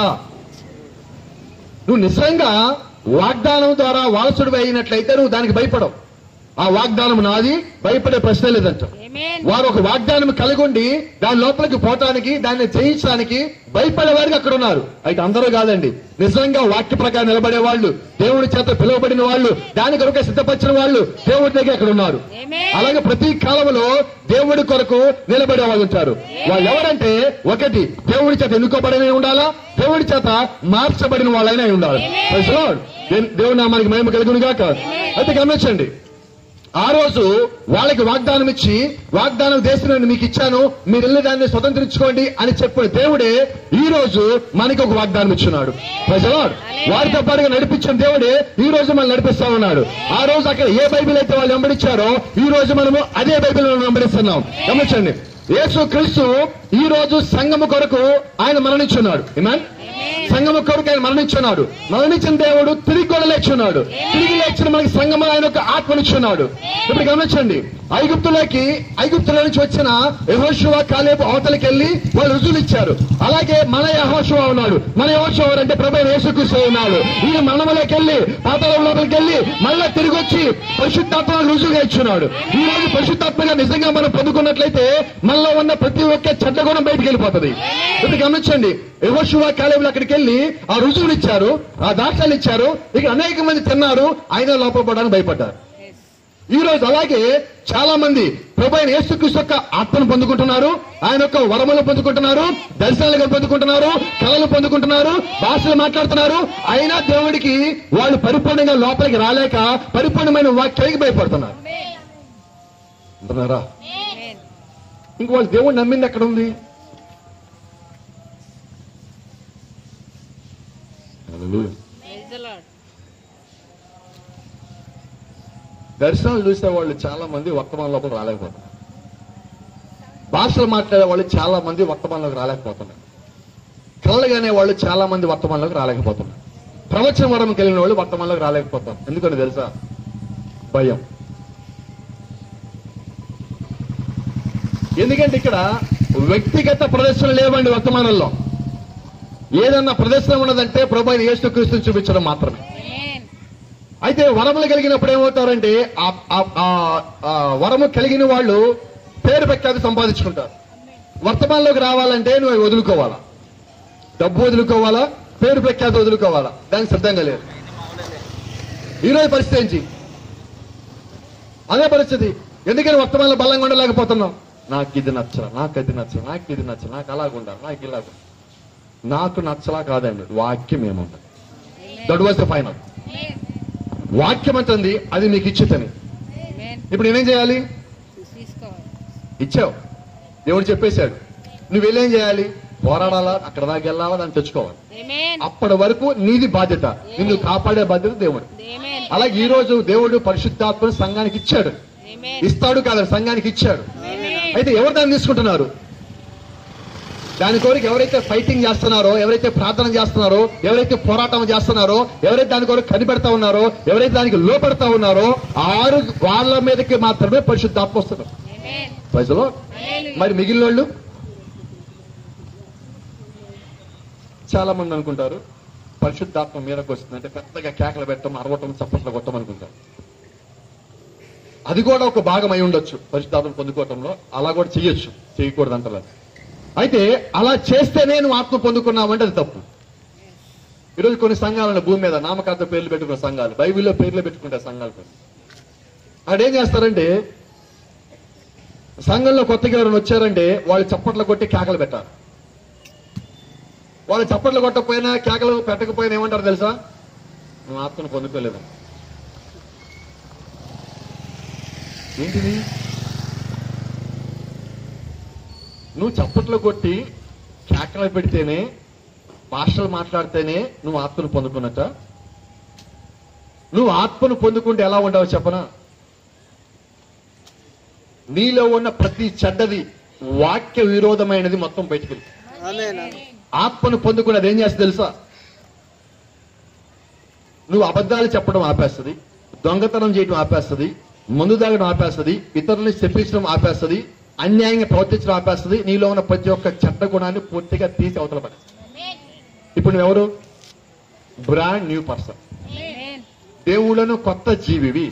Speaker 4: నువ్వు నిజంగా వాగ్దానం ద్వారా వారసుడు అయినట్లయితే నువ్వు దానికి భయపడవు ఆ వాగ్దానం నాది భయపడే ప్రశ్న లేదంట
Speaker 3: Amen.
Speaker 4: వారు ఒక వాగ్దానం కలిగి ఉండి దాని లోపలికి పోవటానికి దాన్ని జయించడానికి భయపడే వారికి అక్కడ ఉన్నారు అయితే అందరూ కాదండి నిజంగా వాక్య ప్రకారం నిలబడే వాళ్ళు దేవుడి చేత పిలువబడిన వాళ్ళు దాని కొరకు సిద్ధపరిచిన వాళ్ళు దేవుడి దగ్గర అక్కడ ఉన్నారు
Speaker 3: Amen.
Speaker 4: అలాగే ప్రతి కాలంలో దేవుడి కొరకు నిలబడే వాళ్ళు ఉంటారు వాళ్ళు ఎవరంటే ఒకటి దేవుడి చేత ఎన్నుకోబడిన ఉండాలా దేవుడి చేత మార్చబడిన వాళ్ళైనా అయి ఉండాలి Praise the Lord. దేవ్- దేవుడి నామానికి మహిమ కలుగును గాక అయితే గమనించండి ఆ రోజు వాళ్ళకి వాగ్దానం ఇచ్చి వాగ్దానం దేశం నేను మీకు ఇచ్చాను మీరు వెళ్ళి దాన్ని స్వతంత్రించుకోండి అని చెప్పిన దేవుడే ఈ రోజు మనకి ఒక వాగ్దానం ఇచ్చున్నాడు ప్రజలాడు వారితో పాటుగా నడిపించిన దేవుడే ఈ రోజు మనం నడిపిస్తా ఉన్నాడు ఆ రోజు అక్కడ ఏ బైబిల్ అయితే వాళ్ళు వెంబడించారో ఈ రోజు మనము అదే బైబిల్ మనం వెంబడిస్తున్నాం గమనించండి యేసు క్రీస్తు ఈ రోజు సంఘము కొరకు ఆయన మరణించున్నాడు Amen? సంగమ కొరకు ఆయన మరణించున్నాడు మరణించిన దేవుడు తిరిగి కూడా లేచున్నాడు తిరిగి లేచిన మనకి సంగమ ఆయన యొక్క ఆత్మనిచ్చున్నాడు ఇప్పుడు గమనించండి ఐగుప్తులోకి ఐగుప్తుల నుంచి వచ్చిన యహోశివ కాలేపు అవతలకి వెళ్ళి వాళ్ళు రుజువులు ఇచ్చారు అలాగే మన యహోశివ ఉన్నాడు మన యహోశివ అంటే ప్రభు యేసుక్రీస్తు ఉన్నాడు ఈయన మరణంలోకి వెళ్ళి పాతాళం లోపలికి వెళ్ళి మళ్ళా తిరిగి వచ్చి పరిశుద్ధాత్మ రుజువుగా ఇచ్చున్నాడు ఈ రోజు పరిశుద్ధాత్మగా నిజంగా మనం పొందుకున్నట్లయితే మనలో ఉన్న ప్రతి ఒక్క చెడ్డ గుణం బయటికి వెళ్ళిపోతుంది ఇప్పుడు గమనించండి యహోశివ కాలేబులు అక్కడికి వెళ్ళి ఆ రుజువులు ఇచ్చారు ఆ దాక్షాలు ఇచ్చారు ఇక అనేక మంది తిన్నారు ఆయన లోపల పడడానికి భయపడ్డారు ఈ రోజు అలాగే చాలా మంది ప్రభు అయిన యేసుక్రీస్తు యొక్క ఆత్మను పొందుకుంటున్నారు ఆయన యొక్క వరములు పొందుకుంటున్నారు దర్శనాలు పొందుకుంటున్నారు కళలు పొందుకుంటున్నారు భాషలు మాట్లాడుతున్నారు అయినా దేవుడికి వాళ్ళు పరిపూర్ణంగా లోపలికి రాలేక పరిపూర్ణమైన వాక్యానికి భయపడుతున్నారు అంటున్నారా
Speaker 3: Amen.
Speaker 4: ఇంక వాళ్ళు దేవుడు నమ్మింది ఎక్కడ ఉంది Hallelujah.
Speaker 3: Praise the Lord.
Speaker 4: దర్శనాలు చూసే వాళ్ళు చాలా మంది వర్తమాన లోపల రాలేకపోతున్నారు భాషలు మాట్లాడే వాళ్ళు చాలా మంది వర్తమానంలోకి రాలేకపోతున్నారు కళ్ళగానే వాళ్ళు చాలా మంది వర్తమానంలోకి రాలేకపోతున్నారు ప్రవచన వరం కలిగిన వాళ్ళు వర్తమానంలోకి రాలేకపోతారు ఎందుకంటే తెలుసా భయం ఎందుకంటే ఇక్కడ వ్యక్తిగత ప్రదర్శన లేవండి వర్తమానంలో ఏదన్నా ప్రదర్శన ఉన్నదంటే ప్రభు అయిన యేసుక్రీస్తుని చూపించడం మాత్రమే
Speaker 3: Amen.
Speaker 4: అయితే వరములు కలిగినప్పుడు ఏమవుతారంటే ఆ- ఆ- ఆ- ఆ వరము కలిగిన వాళ్ళు పేరు ప్రఖ్యాతి సంపాదించుకుంటారు వర్తమానంలోకి రావాలంటే నువ్వు అవి వదులుకోవాలా డబ్బు వదులుకోవాలా పేరు ప్రఖ్యాతి వదులుకోవాలా దానికి సిద్ధంగా లేదు ఈరోజు పరిస్థితి ఏంటి అదే పరిస్థితి ఎందుకని వర్తమానంలో బలంగా ఉండలేకపోతున్నాం నాకు ఇది నచ్చరా నాకు అది నచ్చరా నాకు ఇది నచ్చరా నాకు అలాగుండాలి నాకు ఇలాగ నాకు నచ్చలా కాదండి వాక్యం ఏముంది దట్ వాజ్ ద ఫైనల్ వాక్యం అంటుంది అది నీకు ఇచ్చితని
Speaker 3: Amen.
Speaker 4: ఇప్పుడు నేనేం చేయాలి
Speaker 3: తీసుకోవాలి
Speaker 4: ఇచ్చావు దేవుడు చెప్పేశాడు నువ్వు వెళ్ళేం చేయాలి పోరాడాలా అక్కడ దాకా వెళ్ళాలా దాన్ని తెచ్చుకోవాలి
Speaker 3: Amen.
Speaker 4: అప్పటి వరకు నీది బాధ్యత నిన్ను కాపాడే బాధ్యత దేవుడు
Speaker 3: Amen.
Speaker 4: అలాగే ఈ రోజు దేవుడు పరిశుద్ధాత్మను సంఘానికి ఇచ్చాడు
Speaker 3: Amen.
Speaker 4: ఇస్తాడు కాదు సంఘానికి ఇచ్చాడు
Speaker 3: Amen.
Speaker 4: అయితే ఎవరు దాన్ని తీసుకుంటున్నారు దాని కొరకు ఎవరైతే ఫైటింగ్ చేస్తున్నారో ఎవరైతే ప్రార్థన చేస్తున్నారో ఎవరైతే పోరాటం చేస్తున్నారో ఎవరైతే దాని కొరకు కనిపెడతా ఉన్నారో ఎవరైతే దానికి లోపడతా ఉన్నారో ఆరు వాళ్ళ మీదకి మాత్రమే పరిశుద్ధాత్మ వస్తున్నారు
Speaker 3: Amen.
Speaker 4: ప్రజలో
Speaker 3: Hallelujah.
Speaker 4: మరి మిగిలిన వాళ్ళు చాలా మంది అనుకుంటారు పరిశుద్ధాత్మ మీదకి వస్తుంది అంటే పెద్దగా కేకలు పెట్టడం అరవటం చప్పట్లు కొట్టడం అనుకుంటారు అది కూడా ఒక భాగం అయి ఉండొచ్చు పరిశుద్ధాత్మ పొందుకోవటంలో అలా కూడా చెయ్యొచ్చు చేయకూడదు అంటలేదు అయితే అలా చేస్తేనే నువ్వు ఆత్మ పొందుకున్నావంటే అది తప్పు ఈరోజు కొన్ని సంఘాలు ఉన్నాయి భూమి మీద నామకార్థ పేర్లు పెట్టుకున్న సంఘాలు బైబిల్లో పేర్లు పెట్టుకుంటారు సంఘాలు అక్కడ ఏం చేస్తారంటే సంఘంలో కొత్తగా ఎవరైనా వచ్చారంటే వాళ్ళు చప్పట్లు కొట్టి కేకలు పెట్టారు వాళ్ళు చప్పట్లు కొట్టకపోయినా కేకలు పెట్టకపోయినా ఏమంటారు తెలుసా నువ్వు ఆత్మను పొందుకోలేదు ఏంటిది నువ్వు చప్పట్లు కొట్టి కేకలు పెడితేనే భాషలు మాట్లాడితేనే నువ్వు ఆత్మను పొందుకున్నట్ట నువ్వు ఆత్మను పొందుకుంటే ఎలా ఉండవు చెప్పనా నీలో ఉన్న ప్రతి చెడ్డది వాక్య విరోధమైనది మొత్తం బయటికి వెళ్తుంది. ఆత్మను పొందుకున్నది ఏం చేస్తుంది తెలుసా నువ్వు అబద్ధాలు చెప్పడం ఆపేస్తుంది దొంగతనం చేయడం ఆపేస్తుంది మందు తాగడం ఆపేస్తుంది ఇతరుల్ని చెప్పించడం ఆపేస్తుంది అన్యాయంగా ప్రవర్తించడం ఆపేస్తుంది నీలో ఉన్న ప్రతి ఒక్క చెడ్డ గుణాన్ని పూర్తిగా తీసి అవతల పడేస్తుంది ఇప్పుడు నువ్వెవరు బ్రాండ్ న్యూ పర్సన్
Speaker 3: Amen.
Speaker 4: దేవుళ్ళను కొత్త జీవివి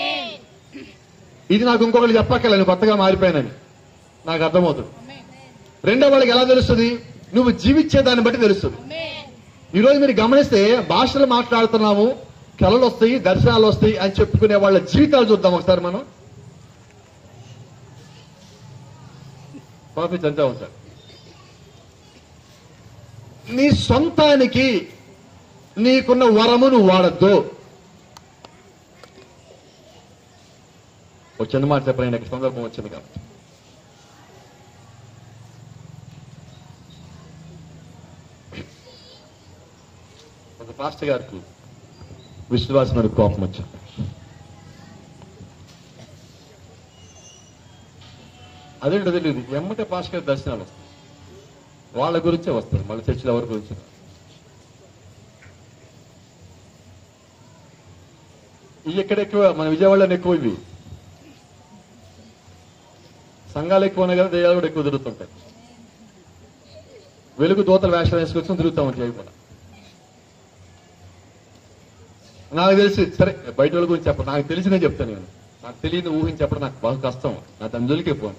Speaker 4: ఇది నాకు ఇంకొకటి చెప్పక్కర్లే నేను కొత్తగా మారిపోయానని నాకు అర్థమవుతుంది రెండో వాళ్ళకి ఎలా తెలుస్తుంది నువ్వు జీవించే దాన్ని బట్టి తెలుస్తుంది ఈ రోజు మీరు గమనిస్తే భాషలు మాట్లాడుతున్నాము కళలు వస్తాయి దర్శనాలు వస్తాయి అని చెప్పుకునే వాళ్ళ జీవితాలు చూద్దాం ఒకసారి మనం కాఫీ చంచా సార్ నీ సొంతానికి నీకున్న వరము నువ్వు వాడద్దు ఒక చిన్న మాట చెప్పండి నాకు సందర్భం వచ్చింది కాబట్టి ఒక పాస్టర్ గారికి విశ్వాసనుడి కోపం వచ్చింది అదేంటో తెలియదు ఎమ్మటే పాస్టర్ గారి దర్శనాలు వస్తాయి వాళ్ళ గురించే వస్తారు మళ్ళీ చర్చిలో ఎవరి గురించి రాదు. ఇవి ఎక్కడ ఎక్కువ మన విజయవాడలో ఎక్కువ ఇవి సంఘాలు ఎక్కువ ఉన్నాయి కదా దెయ్యాలు కూడా ఎక్కువ తిరుగుతుంటాయి వెలుగు దూతల వేషం వేసుకొచ్చి తిరుగుతా ఉంటాయి అవి కూడా నాకు తెలిసి సరే బయట వాళ్ళ గురించి చెప్పను నాకు తెలిసిందే చెప్తాను నేను నాకు తెలియదు ఊహించి చెప్పడం నాకు బాగా కష్టం నా తండ్రులకే పోను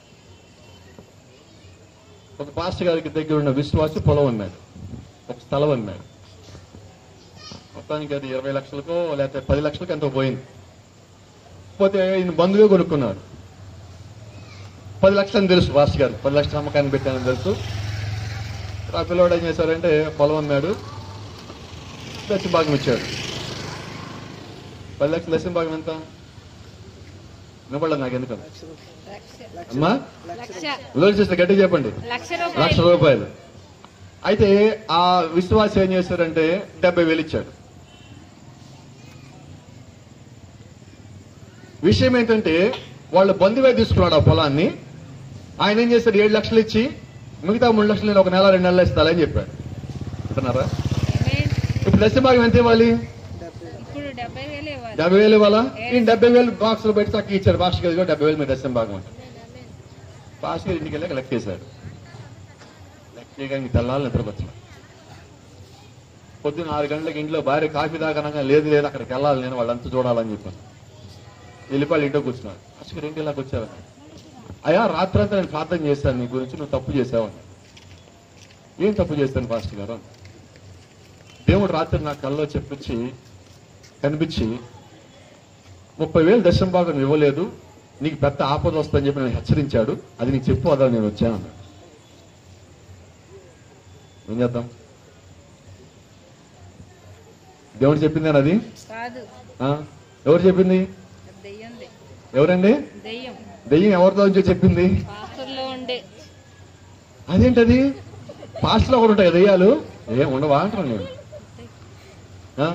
Speaker 4: ఒక పాస్టర్ గారికి దగ్గర ఉన్న విశ్వాసి పొలం అన్నాడు ఒక స్థలం అన్నాడు మొత్తానికి అది ఇరవై లక్షలకో లేకపోతే పది లక్షలకి ఎంతో పోయింది పోతే ఈయన బంధువే కొనుక్కున్నాడు పది లక్షలని తెలుసు పాస్టర్ గారు పది లక్షల అమ్మకాన్ని పెట్టానని తెలుసు ఆ పిల్లవాడు ఏం చేశారంటే పొలం అన్నాడు దక్షిణ భాగం ఇచ్చాడు పది లక్షల దక్షిణ భాగం ఎంత వినపడలేదు నాకు ఎందుకు
Speaker 3: లక్ష
Speaker 4: అమ్మా
Speaker 3: లక్ష
Speaker 4: విలువ చేస్తే గట్టి చెప్పండి
Speaker 3: లక్ష
Speaker 4: లక్ష
Speaker 3: రూపాయలు
Speaker 4: రూపాయలు అయితే ఆ విశ్వాసం ఏం చేశారంటే డెబ్బై వేలు ఇచ్చాడు విషయం ఏంటంటే వాళ్ళు బంధువే తీసుకున్నాడు ఆ పొలాన్ని ఆయన ఏం చేశాడు ఏడు లక్షలు ఇచ్చి మిగతా మూడు లక్షలు నేను ఒక నెల రెండు నెలలు ఇస్తానని చెప్పాడు అంటున్నారా
Speaker 3: Amen.
Speaker 4: ఇప్పుడు దశ భాగం ఎంత ఇవ్వాలి
Speaker 3: ఇప్పుడు డెబ్బై వేలు ఇవ్వాలి
Speaker 4: డెబ్బై వేలు ఇవ్వాలా ఈ డెబ్బై వేలు బాక్స్ లో పెట్టి చక్క ఇచ్చారు భాష గారు డెబ్బై వేలు మీరు దశం భాగం అంటే భాష గారు ఇంటికి వెళ్ళాక లెక్కేశాడు లెక్కేగా ఇంక తెల్లాలి నిద్రపచ్చిన పొద్దున్న ఆరు గంటలకు ఇంట్లో భార్య కాఫీ తాగనగా లేదు లేదు అక్కడికి వెళ్ళాలి నేను వాళ్ళంతా చూడాలని చెప్పాను వెళ్ళిపోయి ఇంట్లో కూర్చున్నాను భాష గారు ఇంటి ఇలాగ వచ్చారు అయ్యా రాత్రంతా నేను ప్రార్థన చేశాను నీ గురించి నువ్వు తప్పు చేసావని ఏం తప్పు చేశాను పాస్టర్ గారు అన్నాడు. దేవుడు రాత్రి నా కల్లో చెప్పించి కనిపించి ముప్పై వేలు దశం భాగం ఇవ్వలేదు నీకు పెద్ద ఆపద వస్తుందని చెప్పి నేను హెచ్చరించాడు అది నీకు చెప్పు అదా నేను వచ్చాను అన్నాడు ఏం చేద్దాం దేవుడు చెప్పిందేనా అది
Speaker 3: కాదు
Speaker 4: ఆ? ఎవరు చెప్పింది
Speaker 3: దెయ్యంది
Speaker 4: ఎవరండి
Speaker 3: దెయ్యం
Speaker 4: దెయ్యం ఎవరితో నుంచో చెప్పింది
Speaker 3: పాస్టర్లో ఉండే
Speaker 4: అదేంటది పాస్ట్లో కూడా ఉంటాయి దెయ్యాలు ఏం ఉండవా అంటాను నేను ఆ?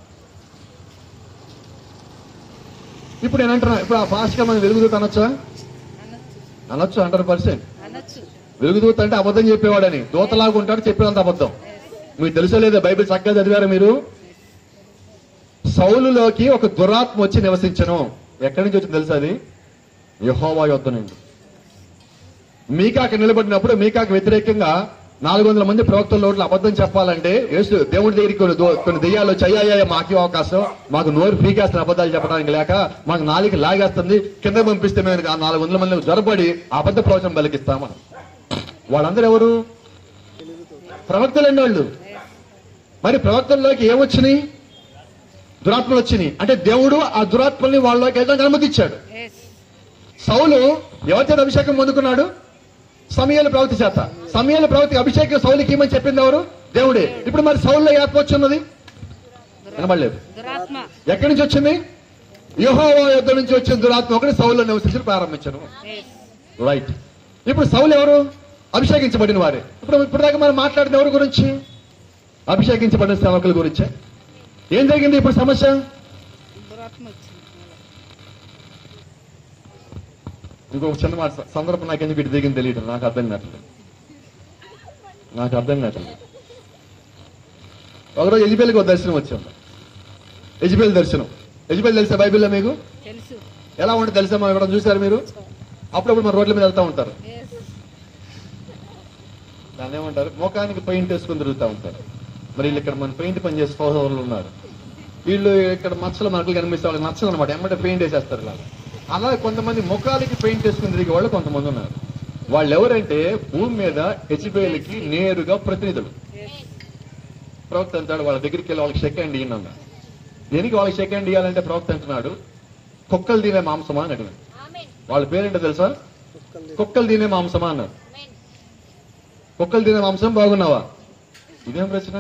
Speaker 4: ఇప్పుడు నేను అంటున్నా ఇప్పుడు ఆ పాస్ట్గా మనం వెలుగుదూత అనొచ్చా
Speaker 3: అనొచ్చు
Speaker 4: అనొచ్చు హండ్రెడ్ పర్సెంట్
Speaker 3: అనొచ్చు
Speaker 4: వెలుగుదూత అంటే అబద్ధం చెప్పేవాడని దూతలాగా ఉంటాడు చెప్పేదంత అబద్ధం
Speaker 3: Yes.
Speaker 4: మీకు తెలుసో లేదా బైబిల్ చక్కగా చదివారా మీరు సౌలులోకి ఒక దురాత్మ వచ్చి నివసించను ఎక్కడి నుంచి వచ్చింది తెలుసా అది యహోవా యొద్ద నుండి మీకాకి నిలబడినప్పుడు మీకాకి వ్యతిరేకంగా నాలుగు వందల మంది ప్రవక్తల నోట్లో అబద్ధం చెప్పాలంటే యేసు దేవుడి దగ్గరికి కొన్ని దో- కొన్ని దెయ్యాలు వచ్చి అయ్యా మాకు అవకాశం మాకు నోరు పీకేస్తున్న అబద్ధాలు చెప్పడానికి లేక మాకు నాలుగు లాగేస్తుంది కింద పంపిస్తే మేము ఆ నాలుగు వందల మంది జ్వరపడి అబద్ధ ప్రవచనం పలికిస్తామని వాళ్ళందరూ ఎవరు ప్రవక్తలండి వాళ్ళు మరి ప్రవక్తల్లోకి ఏమొచ్చినాయి దురాత్మలు వచ్చినాయి అంటే దేవుడు ఆ దురాత్మల్ని వాళ్ళలోకి వెళ్ళడానికి అనుమతిచ్చాడు
Speaker 3: ఎస్
Speaker 4: సౌలు ఎవరి చేత అభిషేకం పొందుకున్నాడు సమయాల ప్రవక్త చేత సమయాల ప్రవక్త అభిషేకం సౌలుకి ఏమని చెప్పింది ఎవరు దేవుడే ఇప్పుడు మరి సౌల్లో ఆత్మ వచ్చిన్నది వినబడలేదు
Speaker 3: దురాత్మ
Speaker 4: ఎక్కడి నుంచి వచ్చింది యెహోవా యుద్ధ నుంచి వచ్చిన దురాత్మ ఒకటి సౌల్లో నివసించడం ప్రారంభించాను
Speaker 3: ఎస్
Speaker 4: రైట్ ఇప్పుడు సౌలు ఎవరు అభిషేకించబడిన వారే ఇప్పుడు ఇప్పుడు దాకా మనం మాట్లాడిన ఎవరి గురించి అభిషేకించబడిన సేవకుల గురించే ఏం జరిగింది ఇప్పుడు సమస్య
Speaker 3: దురాత్మ వచ్చింది
Speaker 4: ఇంకొక చిన్న మాట సందర్భం నాకు ఎందుకు ఇటు దిగింది తెలియదు నాకు అర్థం కావట్లేదు నాకు అర్థం కావట్లేదు ఒకరోజు ఎజిబేల్కి ఒక దర్శనం వచ్చింది ఎజిబేల్ దర్శనం ఎజిబేల్ తెలుసా బైబిల్లో మీకు
Speaker 3: తెలుసు
Speaker 4: ఎలా ఉంటుంది తెలుసా మనం ఎక్కడ చూసారు మీరు అప్పుడప్పుడు మన రోడ్ల మీద వెళ్తా ఉంటారు
Speaker 3: ఎస్
Speaker 4: దాన్ని ఏమంటారు ముఖానికి పెయింట్ వేసుకుని తిరుగుతూ ఉంటారు మరి వీళ్ళు ఇక్కడ మన పెయింట్ పని చేసే సోదరులు ఉన్నారు వీళ్ళు ఇక్కడ మచ్చలు మనకు కనిపిస్తే వాళ్ళకి నచ్చలు అనమాట ఎమ్మటే పెయింట్ వేసేస్తారు ఇలా అలా కొంతమంది ముఖాలకి పెయింట్ వేసుకుని తిరిగే వాళ్ళు కొంతమంది ఉన్నారు వాళ్ళు ఎవరంటే భూమి మీద హెచ్బిఎల్కి నేరుగా ప్రతినిధులు
Speaker 3: ఎస్
Speaker 4: ప్రవక్త అంటాడు వాళ్ళ దగ్గరికి వెళ్ళి వాళ్ళకి షెక్ హ్యాండ్ ఇయ్యండి అన్నాడు దేనికి వాళ్ళకి షెక్ హ్యాండ్ ఇవ్వాలంటే ప్రవక్త అంటున్నాడు కుక్కలు తినే మాంసమా అని అడిగాడు వాళ్ళ పేరేంటో తెలుసా కుక్కలు తినే మాంసమా అన్నారు కుక్కలు తినే మాంసం బాగున్నావా ఇదేం ప్రశ్న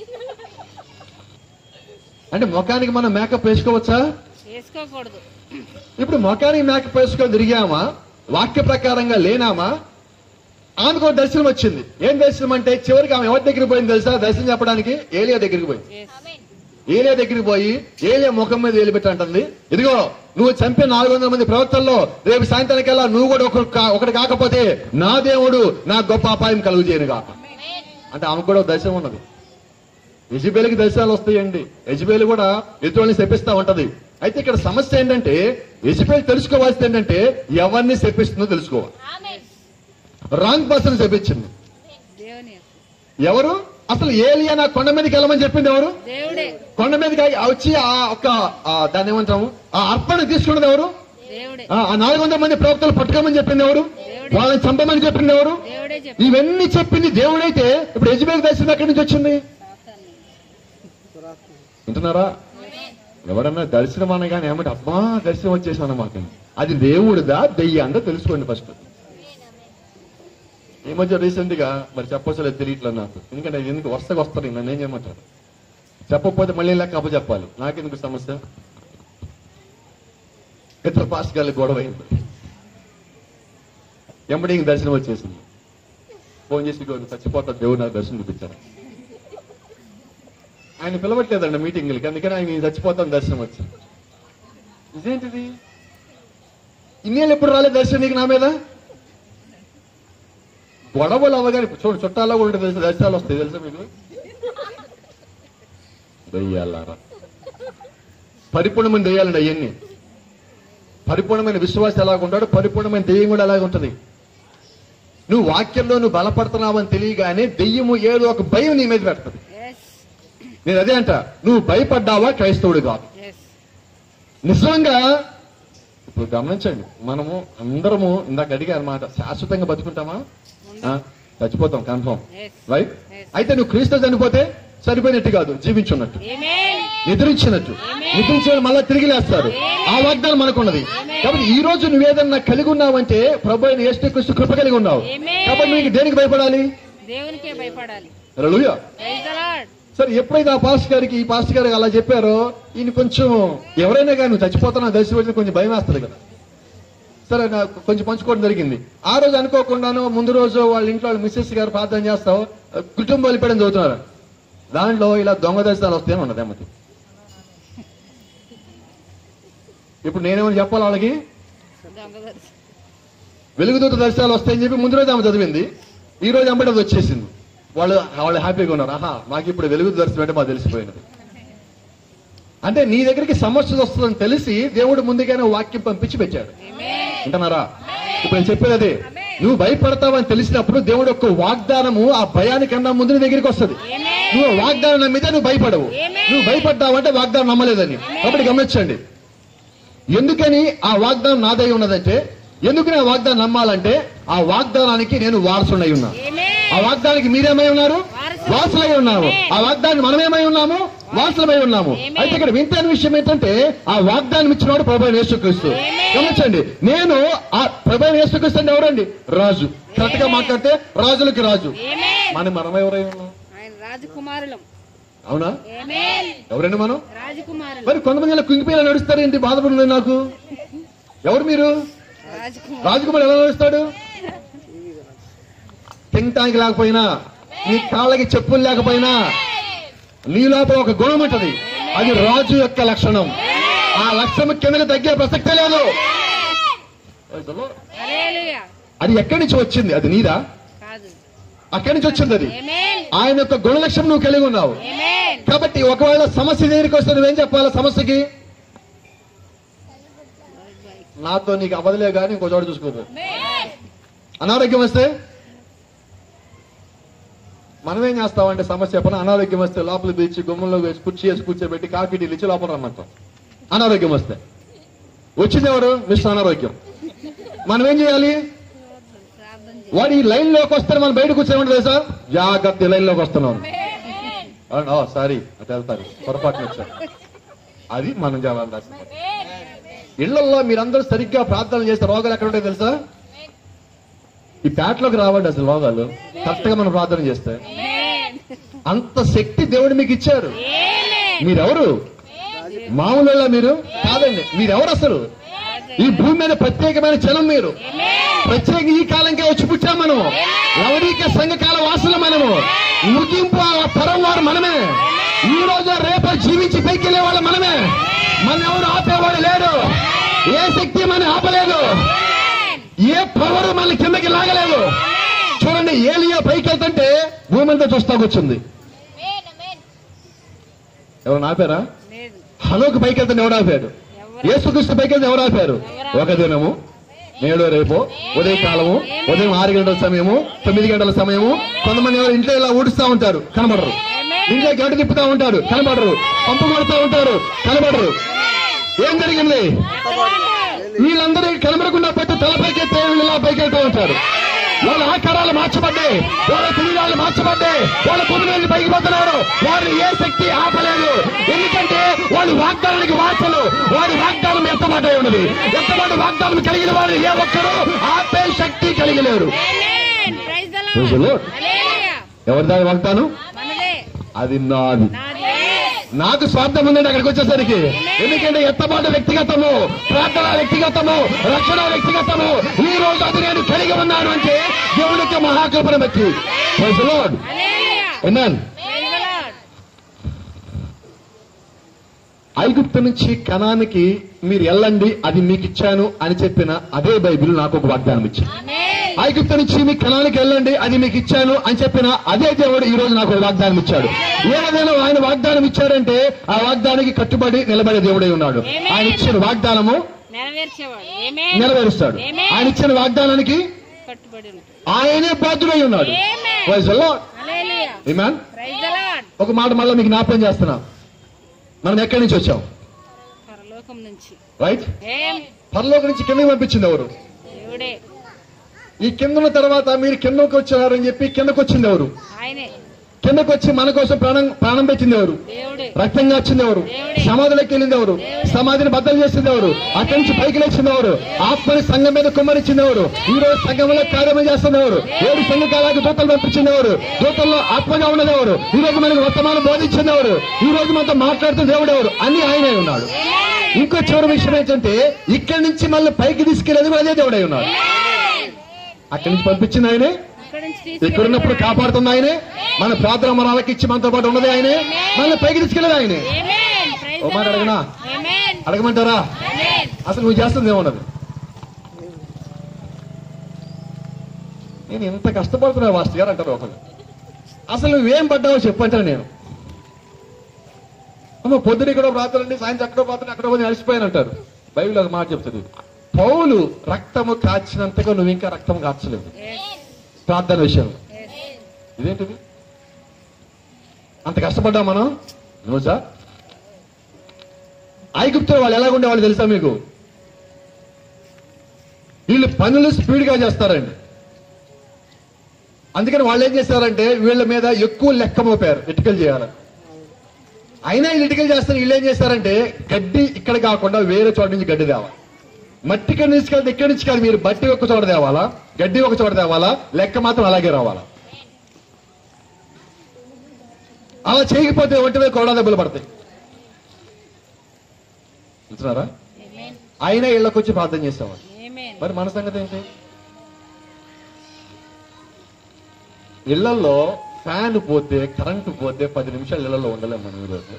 Speaker 4: అంటే ముఖానికి మనం మేకప్ వేసుకోవచ్చా
Speaker 3: వేసుకోకూడదు
Speaker 4: ఇప్పుడు ముఖానికి మేకప్ వేసుకొని తిరిగామా వాక్య ప్రకారంగా లేనామా ఆమెకు ఒక దర్శనం వచ్చింది ఏం దర్శనం అంటే చివరికి ఆమె ఎవరి దగ్గరికి పోయింది తెలుసా దర్శనం చెప్పడానికి ఏలియా దగ్గరికి పోయింది
Speaker 3: ఎస్
Speaker 4: ఏలియా దగ్గరికి పోయి ఏలియా ముఖం మీద వేలిపెట్టి అంటుంది ఇదిగో నువ్వు చంపే నాలుగు వందల మంది ప్రవక్తల్లో రేపు సాయంత్రానికల్లా నువ్వు కూడా ఒకరు కా- ఒకటి కాకపోతే నా దేవుడు నా గొప్ప అపాయం కలుగు చేయను కాక అంటే ఆమెకు కూడా ఒక దర్శనం ఉన్నది యజబేలుకి దర్శనాలు వస్తాయండి యజబేలు కూడా ఇతరులని శపిస్తా ఉంటది అయితే ఇక్కడ సమస్య ఏంటంటే యజబేల్ తెలుసుకోవాల్సింది ఏంటంటే ఎవరిని శపిస్తుందో తెలుసుకోవాలి రాంగ్ పర్సన్ శపించింది
Speaker 3: దేవుని యొక్క.
Speaker 4: ఎవరు అసలు ఏలియా నా కొండ మీదకి వెళ్ళమని చెప్పింది ఎవరు
Speaker 3: దేవుడే
Speaker 4: కొండ మీదకి వచ్చి ఆ ఒక్క ఆ దాన్ని ఏమంటాము ఆ అర్పణ తీసుకున్నది ఎవరు
Speaker 3: దేవుడే
Speaker 4: ఆ ఆ నాలుగు వందల మంది ప్రవక్తలు పట్టుకోమని చెప్పింది ఎవరు వాళ్ళని చంపమని చెప్పింది ఎవరు
Speaker 3: దేవుడే చెప్పి
Speaker 4: ఇవన్నీ చెప్పింది దేవుడైతే ఇప్పుడు యజ్బేల్ దర్శనం ఎక్కడి నుంచి వచ్చింది వింటున్నారా ఎవరన్నా దర్శనం అనగానే ఏమంటే అబ్బా దర్శనం వచ్చేసాను మాకు అది దేవుడిదా దెయ్యాందా తెలుసుకోండి ఫస్ట్ ఈ మధ్య రీసెంట్ గా మరి చెప్పసలేదు తెలియట్లేదు నాకు ఎందుకంటే ఎందుకు వరుసగా వస్తారు నన్ను ఏం చేయమంటారు చెప్పకపోతే మళ్ళీ లెక్క అప్ప చెప్పాలి నాకెందుకు సమస్య ఇతర పాస్ గారి గొడవ అయింది ఎంబడి ఇంక దర్శనం వచ్చేసింది ఫోన్ చేసి "ఇదిగో చచ్చిపోతా దేవుడు నాకు దర్శనం చూపించారు ఆయన పిలవట్లేదండి మీటింగ్లకి అందుకని ఆయన "నేను చచ్చిపోతాను దర్శనం వచ్చింది ఇదేంటిది ఇన్నేళ్ళు ఎప్పుడు రాలేదు దర్శనం నీకు నా మీద గొడవలు అవ్వగానే చూడు చుట్టాల్లో కూడా ఉంటుంది తెలుసా దర్శనాలు వస్తాయి తెలుసా మీకు దయ్యాలారా పరిపూర్ణమైన దయ్యాలండి అవన్నీ పరిపూర్ణమైన విశ్వాసం ఎలాగ ఉంటాడు పరిపూర్ణమైన దెయ్యం కూడా అలాగే ఉంటది నువ్వు వాక్యంలో నువ్వు బలపడుతున్నావని తెలియగానే దెయ్యము ఏదో ఒక భయం నీ మీద పెడుతుంది
Speaker 3: ఎస్
Speaker 4: నేను అదే అంట నువ్వు భయపడ్డావా క్రైస్తవుడు కాదు
Speaker 3: ఎస్
Speaker 4: నిజంగా ఇప్పుడు గమనించండి మనము అందరము ఇందాక అడిగారు అనమాట శాశ్వతంగా బతుకుంటామా ఆ, చచ్చిపోతాం కన్ఫర్మ్
Speaker 3: ఎస్
Speaker 4: రైట్
Speaker 3: Yes.
Speaker 4: అయితే నువ్వు క్రీస్తు చనిపోతే సరిపోయినట్టు కాదు జీవించున్నట్టు
Speaker 3: ఏమేన్
Speaker 4: నిద్రించినట్టు నిద్రించిన మళ్ళా తిరిగి లేస్తారు ఆ వాగ్దానం మనకున్నది కాబట్టి ఈ రోజు నువ్వేదన్నా కలిగి ఉన్నావంటే ప్రభు అయిన యేసు క్రీస్తు కృప కలిగి ఉన్నావు
Speaker 3: Amen.
Speaker 4: కాబట్టి నీకు దేనికి భయపడాలి
Speaker 3: దేవునికే భయపడాలి
Speaker 4: హల్లెలూయా
Speaker 3: ప్రైజ్ ద లార్డ్
Speaker 4: సరే ఎప్పుడైతే ఆ పాస్టర్ గారికి ఈ పాస్టర్ గారికి అలా చెప్పారో ఈయన కొంచెం ఎవరైనా కానీ నువ్వు చచ్చిపోతున్నా దర్శనం వచ్చిన కొంచెం భయం వేస్తుంది కదా సరే నాకు కొంచెం పంచుకోవడం జరిగింది ఆ రోజు అనుకోకుండాను ముందు రోజు వాళ్ళ ఇంట్లో వాళ్ళ మిస్సెస్ గారు ప్రార్థన చేస్తావు కుటుంబ బలిపీడం చదువుతున్నారు దాంట్లో ఇలా దొంగ దర్శనాలు వస్తాయని ఉన్నది అమ్మకి ఇప్పుడు నేనేమని చెప్పాలి వాళ్ళకి
Speaker 3: దొంగ దర్శనం.
Speaker 4: వెలుగుదూత దర్శనాలు వస్తాయని చెప్పి ముందు రోజు ఆమె చదివింది ఈ రోజు అమ్మటి అది వచ్చేసింది వాళ్ళు వాళ్ళు హ్యాపీగా ఉన్నారు ఆహా మాకు ఇప్పుడు వెలుగు దర్శనం అంటే మాకు తెలిసిపోయినది అంటే నీ దగ్గరికి సమస్య వస్తుందని తెలిసి దేవుడు ముందుగానే వాక్యం పంపించి పెట్టాడు అంటున్నారా ఇప్పుడు నేను చెప్పేది అదే నువ్వు భయపడతావని తెలిసినప్పుడు దేవుడు యొక్క వాగ్దానము ఆ భయానికన్నా ముందు నీ దగ్గరికి వస్తుంది నువ్వు వాగ్దానం నమ్మితే నువ్వు భయపడవు నువ్వు భయపడ్డావంటే వాగ్దానం నమ్మలేదని కాబట్టి గమనించండి ఎందుకని ఆ వాగ్దానం నాదై ఉన్నదంటే ఎందుకు ఆ వాగ్దానం నమ్మాలంటే ఆ వాగ్దానానికి నేను వారసుడై ఉన్నా ఆ వాగ్దానానికి మీరేమై ఉన్నారు వారసులై ఉన్నాము ఆ వాగ్దాన్ని మనమేమై ఉన్నాము వారసులమై ఉన్నాము అయితే ఇక్కడ వింతైన విషయం ఏంటంటే ఆ వాగ్దానం ఇచ్చినవాడు ప్రభు యేసుక్రీస్తు గమనించండి నేను ఆ ప్రభు యేసుక్రీస్తు అంటే ఎవరండి రాజు కరెక్ట్ గా మాట్లాడితే రాజులకి రాజు
Speaker 3: ఏమేన్
Speaker 4: మనం మనమై ఎవరై ఉన్నాం
Speaker 3: ఆయన రాజకుమారులం
Speaker 4: అవునా
Speaker 3: ఏమేన్
Speaker 4: ఎవరండి మనం
Speaker 3: రాజకుమారులం
Speaker 4: మరి కొంతమంది ఇలా కుంగిపోయిలా నడుస్తారు ఏంటి బాధపడుతుంది నాకు ఎవరు మీరు
Speaker 3: రాజకుమారు
Speaker 4: రాజకుమార్ ఎలా నడుస్తాడు తినటానికి లేకపోయినా నీ కాళ్ళకి చెప్పులు లేకపోయినా నీ లోపల ఒక గుణం ఉంటది అది రాజు యొక్క లక్షణం ఆ లక్షణం కిందకి తగ్గే ప్రసక్తే లేదు
Speaker 3: హల్లెలూయా
Speaker 4: అది ఎక్కడి నుంచి వచ్చింది అది నీదా
Speaker 3: కాదు
Speaker 4: అక్కడి నుంచి వచ్చింది అది
Speaker 3: ఏమేన్
Speaker 4: ఆయన యొక్క గుణలక్షణం నువ్వు కలిగి ఉన్నావు
Speaker 3: ఏమేన్
Speaker 4: కాబట్టి ఒకవేళ సమస్య దగ్గరికి వస్తే నువ్వేం చెప్పాలి సమస్యకి నాతో నీకు అవదలే కానీ ఇంకో చోట చూసుకోపో అనారోగ్యం వస్తే మనం ఏం చేస్తామంటే సమస్య చెప్పిన అనారోగ్యం వస్తే లోపల పిలిచి గుమ్మంలో వేసి కుర్చీ వేసి కూర్చోబెట్టి కాఫీ టీలు ఇచ్చి లోపల రమ్మంటాం అనారోగ్యం వస్తే వచ్చింది ఎవరు మిస్టర్ అనారోగ్యం మనం ఏం చేయాలి
Speaker 3: ప్రార్థన చేయి.
Speaker 4: వాడు ఈ లైన్ లోకి వస్తే మనం బయట కూర్చోమంటే తెలుసా జాగ్రత్త ఈ లైన్ లోకి వస్తున్నాం అవును, ఓ సారీ అటు వెళ్తారు పొరపాటున వచ్చారు అది మనం జవాబు రాసిన ఇళ్లలో మీరందరూ సరిగ్గా ప్రార్థన చేస్తే రోగాలు ఎక్కడ ఉంటాయి తెలుసా ఈ పేటలోకి రావండి అసలు రోగాలు కరెక్ట్ గా మనం ప్రార్థన చేస్తే అంత శక్తి దేవుడు మీకు ఇచ్చారు
Speaker 3: ఏమేన్
Speaker 4: మీరెవరు మామూలు వాళ్ళా మీరు కాదండి మీరెవరు అసలు ఈ భూమి మీద ప్రత్యేకమైన జనం మీరు ప్రత్యేక ఈ కాలంకే వచ్చి పుట్టాం మనము లవడీక సంఘకాల వాసులు మనము ముగింపు ఆ తరం వారు మనమే ఈ రోజు రేపు జీవించి పైకి వెళ్ళే వాళ్ళు మనమే మన ఎవరు ఆపేవాడు లేడు ఏ శక్తి మన ఆపలేదు ఏ పవర్ మన కిందకి లాగలేదు చూడండి ఏలియా పైకి వెళ్తుంటే భూమి అంతా చూస్తా కూర్చుంది ఎవరు ఆపారా
Speaker 3: లేదు
Speaker 4: హలోకి పైకి వెళ్తుంటే ఎవడు ఆపాడు యేసుక్రీస్తు పైకి వెళ్తే ఎవరు ఆపారు ఒక దినము నేడు రేపు ఉదయకాలము ఉదయం ఆరు గంటల సమయము తొమ్మిది గంటల సమయము కొంతమంది ఎవరు ఇంట్లో ఇలా ఊడుస్తా ఉంటారు కనబడరు ఇంట్లో గంట తిప్పుతా ఉంటారు కనబడరు పంపు కొడుతూ ఉంటారు కనబడరు ఏం జరిగింది వీళ్ళందరూ కనబడకుండా పెట్టి తలపైకి ఎత్తే వీళ్ళు ఇలా పైకి వెళ్తూ ఉంటారు వాళ్ళ ఆకారాలు మార్చబడ్డాయి వాళ్ళ శరీరాలు మార్చబడ్డాయి వాళ్ళ కుటుంబాన్ని పైకి పోతున్నారు వారిని ఏ శక్తి ఆపలేదు ఎందుకంటే వాళ్ళు వాగ్దానానికి వార్తలు వారి వాగ్దానం ఎత్తబడ్డాయి ఉన్నది ఎత్తబడి వాగ్దానం కలిగిన వారు ఏ ఒక్కరూ ఆపే శక్తి కలిగి లేరు
Speaker 3: Amen. Praise the
Speaker 4: Praise the
Speaker 3: Lord.
Speaker 4: Lord.
Speaker 3: Hallelujah.
Speaker 4: ఎవరి దాని వాగ్దానం
Speaker 3: మనదే
Speaker 4: అది నాది
Speaker 3: నాదే
Speaker 4: నాకు స్వార్థం ఉందండి అక్కడికి వచ్చేసరికి ఎందుకంటే ఎత్తబాటు వ్యక్తిగతము ప్రార్థన వ్యక్తిగతము రక్షణ వ్యక్తిగతము ఈ రోజు అది నేను కలిగి ఉన్నాను అంటే దేవునికి మహాకల్పన వ్యక్తి Praise the Lord.
Speaker 3: Hallelujah.
Speaker 4: Amen.
Speaker 3: Praise the Lord.
Speaker 4: ఐగుప్తు నుంచి కణానికి మీరు వెళ్ళండి అది మీకు ఇచ్చాను అని చెప్పిన అదే బైబిల్ నాకు ఒక వాగ్దానం ఇచ్చింది
Speaker 3: Amen.
Speaker 4: ఐగుప్తు నుంచి మీ కణానికి వెళ్ళండి అది మీకు ఇచ్చాను అని చెప్పిన అదే దేవుడు ఈ రోజు నాకు ఒక వాగ్దానం ఇచ్చాడు ఏదైనా ఆయన వాగ్దానం ఇచ్చాడంటే ఆ వాగ్దానానికి కట్టుబడి నిలబడే దేవుడై ఉన్నాడు ఆయన ఇచ్చిన వాగ్దానము
Speaker 3: నెరవేర్చేవాడు Amen.
Speaker 4: నెరవేరుస్తాడు
Speaker 3: Amen.
Speaker 4: ఆయన ఇచ్చిన వాగ్దానానికి
Speaker 3: కట్టుబడి ఉంటాడు
Speaker 4: ఆయనే బాధ్యుడై ఉన్నాడు
Speaker 3: Amen.
Speaker 4: Praise the Lord.
Speaker 3: Hallelujah.
Speaker 4: Amen.
Speaker 3: Praise the Lord.
Speaker 4: ఒక మాట మళ్ళీ మీకు జ్ఞాపకం చేస్తున్నా మనం ఎక్కడి నుంచి వచ్చాం
Speaker 3: పరలోకం నుంచి
Speaker 4: రైట్
Speaker 3: ఏం
Speaker 4: పరలోక నుంచి కిందకి పంపించింది ఎవరు
Speaker 3: దేవుడే
Speaker 4: ఈ కింద ఉన్న తర్వాత మీరు కిందకు వచ్చారని చెప్పి కిందకు వచ్చింది ఎవరు
Speaker 3: ఆయనే
Speaker 4: కిందకు వచ్చి మన కోసం ప్రాణం ప్రాణం పెట్టింది ఎవరు
Speaker 3: దేవుడే
Speaker 4: రక్తంగా వచ్చింది ఎవరు సమాధిలోకి వెళ్ళింది ఎవరు సమాధిని బద్దలు చేసింది ఎవరు అక్కడి నుంచి పైకి లేచింది ఎవరు ఆత్మని సంఘం మీద కుమ్మరించింది ఎవరు ఈ రోజు సంఘంలో కార్యము చేస్తుంది ఎవరు ఏడు సంఘకాలకు దూతలు పంపించింది ఎవరు దూతల్లో ఆత్మగా ఉన్నది ఎవరు ఈ రోజు మనకు వర్తమానం బోధించింది ఎవరు ఈ రోజు మనతో మాట్లాడుతున్న దేవుడు ఎవరు అన్ని ఆయనే ఉన్నాడు ఇంకో చివరి విషయం ఏంటంటే ఇక్కడి నుంచి మళ్ళీ పైకి తీసుకెళ్ళేది కూడా అదే దేవుడై ఉన్నాడు అక్కడి నుంచి పంపించింది ఆయనే
Speaker 3: అక్కడి నుంచి
Speaker 4: ఇక్కడ ఉన్నప్పుడు కాపాడుతుంది ఆయనే మన ప్రార్థన మనాలకి ఇచ్చి మనతో పాటు ఉన్నది ఆయనే మళ్ళీ పైకి తీసుకెళ్ళేది ఆయనే
Speaker 3: Amen. Praise
Speaker 4: ఓ
Speaker 3: the
Speaker 4: మాట
Speaker 3: Lord.
Speaker 4: అడగనా
Speaker 3: Amen.
Speaker 4: అడగమంటారా
Speaker 3: Amen.
Speaker 4: అసలు నువ్వు చేస్తుంది ఏమున్నది నేను ఇంత కష్టపడుతున్నా మాస్టర్ గారు అంటారు ఒకరు అసలు నువ్వేం పడ్డావో చెప్పంటాను నేను అమ్మ పొద్దున ఇక్కడ ప్రార్థన అండి సాయంత్రం అక్కడ ప్రార్థన అక్కడ పోయి అలసిపోయాను అంటారు బైబిల్ ఒక మాట చెప్తుంది పౌలు రక్తము కాచినంతగా నువ్వు ఇంకా రక్తం కాచలేదు
Speaker 3: Yes.
Speaker 4: ప్రార్థన విషయంలో
Speaker 3: Yes.
Speaker 4: ఇదేంటిది అంత కష్టపడ్డా మనం రోజా ఐగుప్తులు వాళ్ళు ఎలా ఉండేవాళ్ళు తెలుసా మీకు వీళ్ళు పనులు స్పీడ్ గా చేస్తారండి అందుకని వాళ్ళు ఏం చేస్తారంటే వీళ్ళ మీద ఎక్కువ లెక్క మోపారు ఇటుకలు చేయాలని అయినా వీళ్ళు ఇటుకలు చేస్తారు వీళ్ళు ఏం చేస్తారంటే గడ్డి ఇక్కడ కాకుండా వేరే చోట నుంచి గడ్డి తేవాలి మట్టి ఇక్కడ తీసుకెళ్తే ఇక్కడి నుంచి కాదు మీరు బట్టి ఒక చోట తేవాలా గడ్డి ఒక చోట తేవాలా లెక్క మాత్రం అలాగే రావాలా అలా చేయకపోతే ఒంటి మీద కొరడా దెబ్బలు పడతాయి చూస్తున్నారా
Speaker 3: Amen.
Speaker 4: ఆయన ఇళ్ళకి వచ్చి ప్రార్థన చేసేవాడు
Speaker 3: Amen.
Speaker 4: మరి మన సంగతి ఏంటి ఇళ్లలో ఫ్యాన్ పోతే కరెంటు పోతే పది నిమిషాలు ఇళ్లలో ఉండలేము మనం ఈరోజు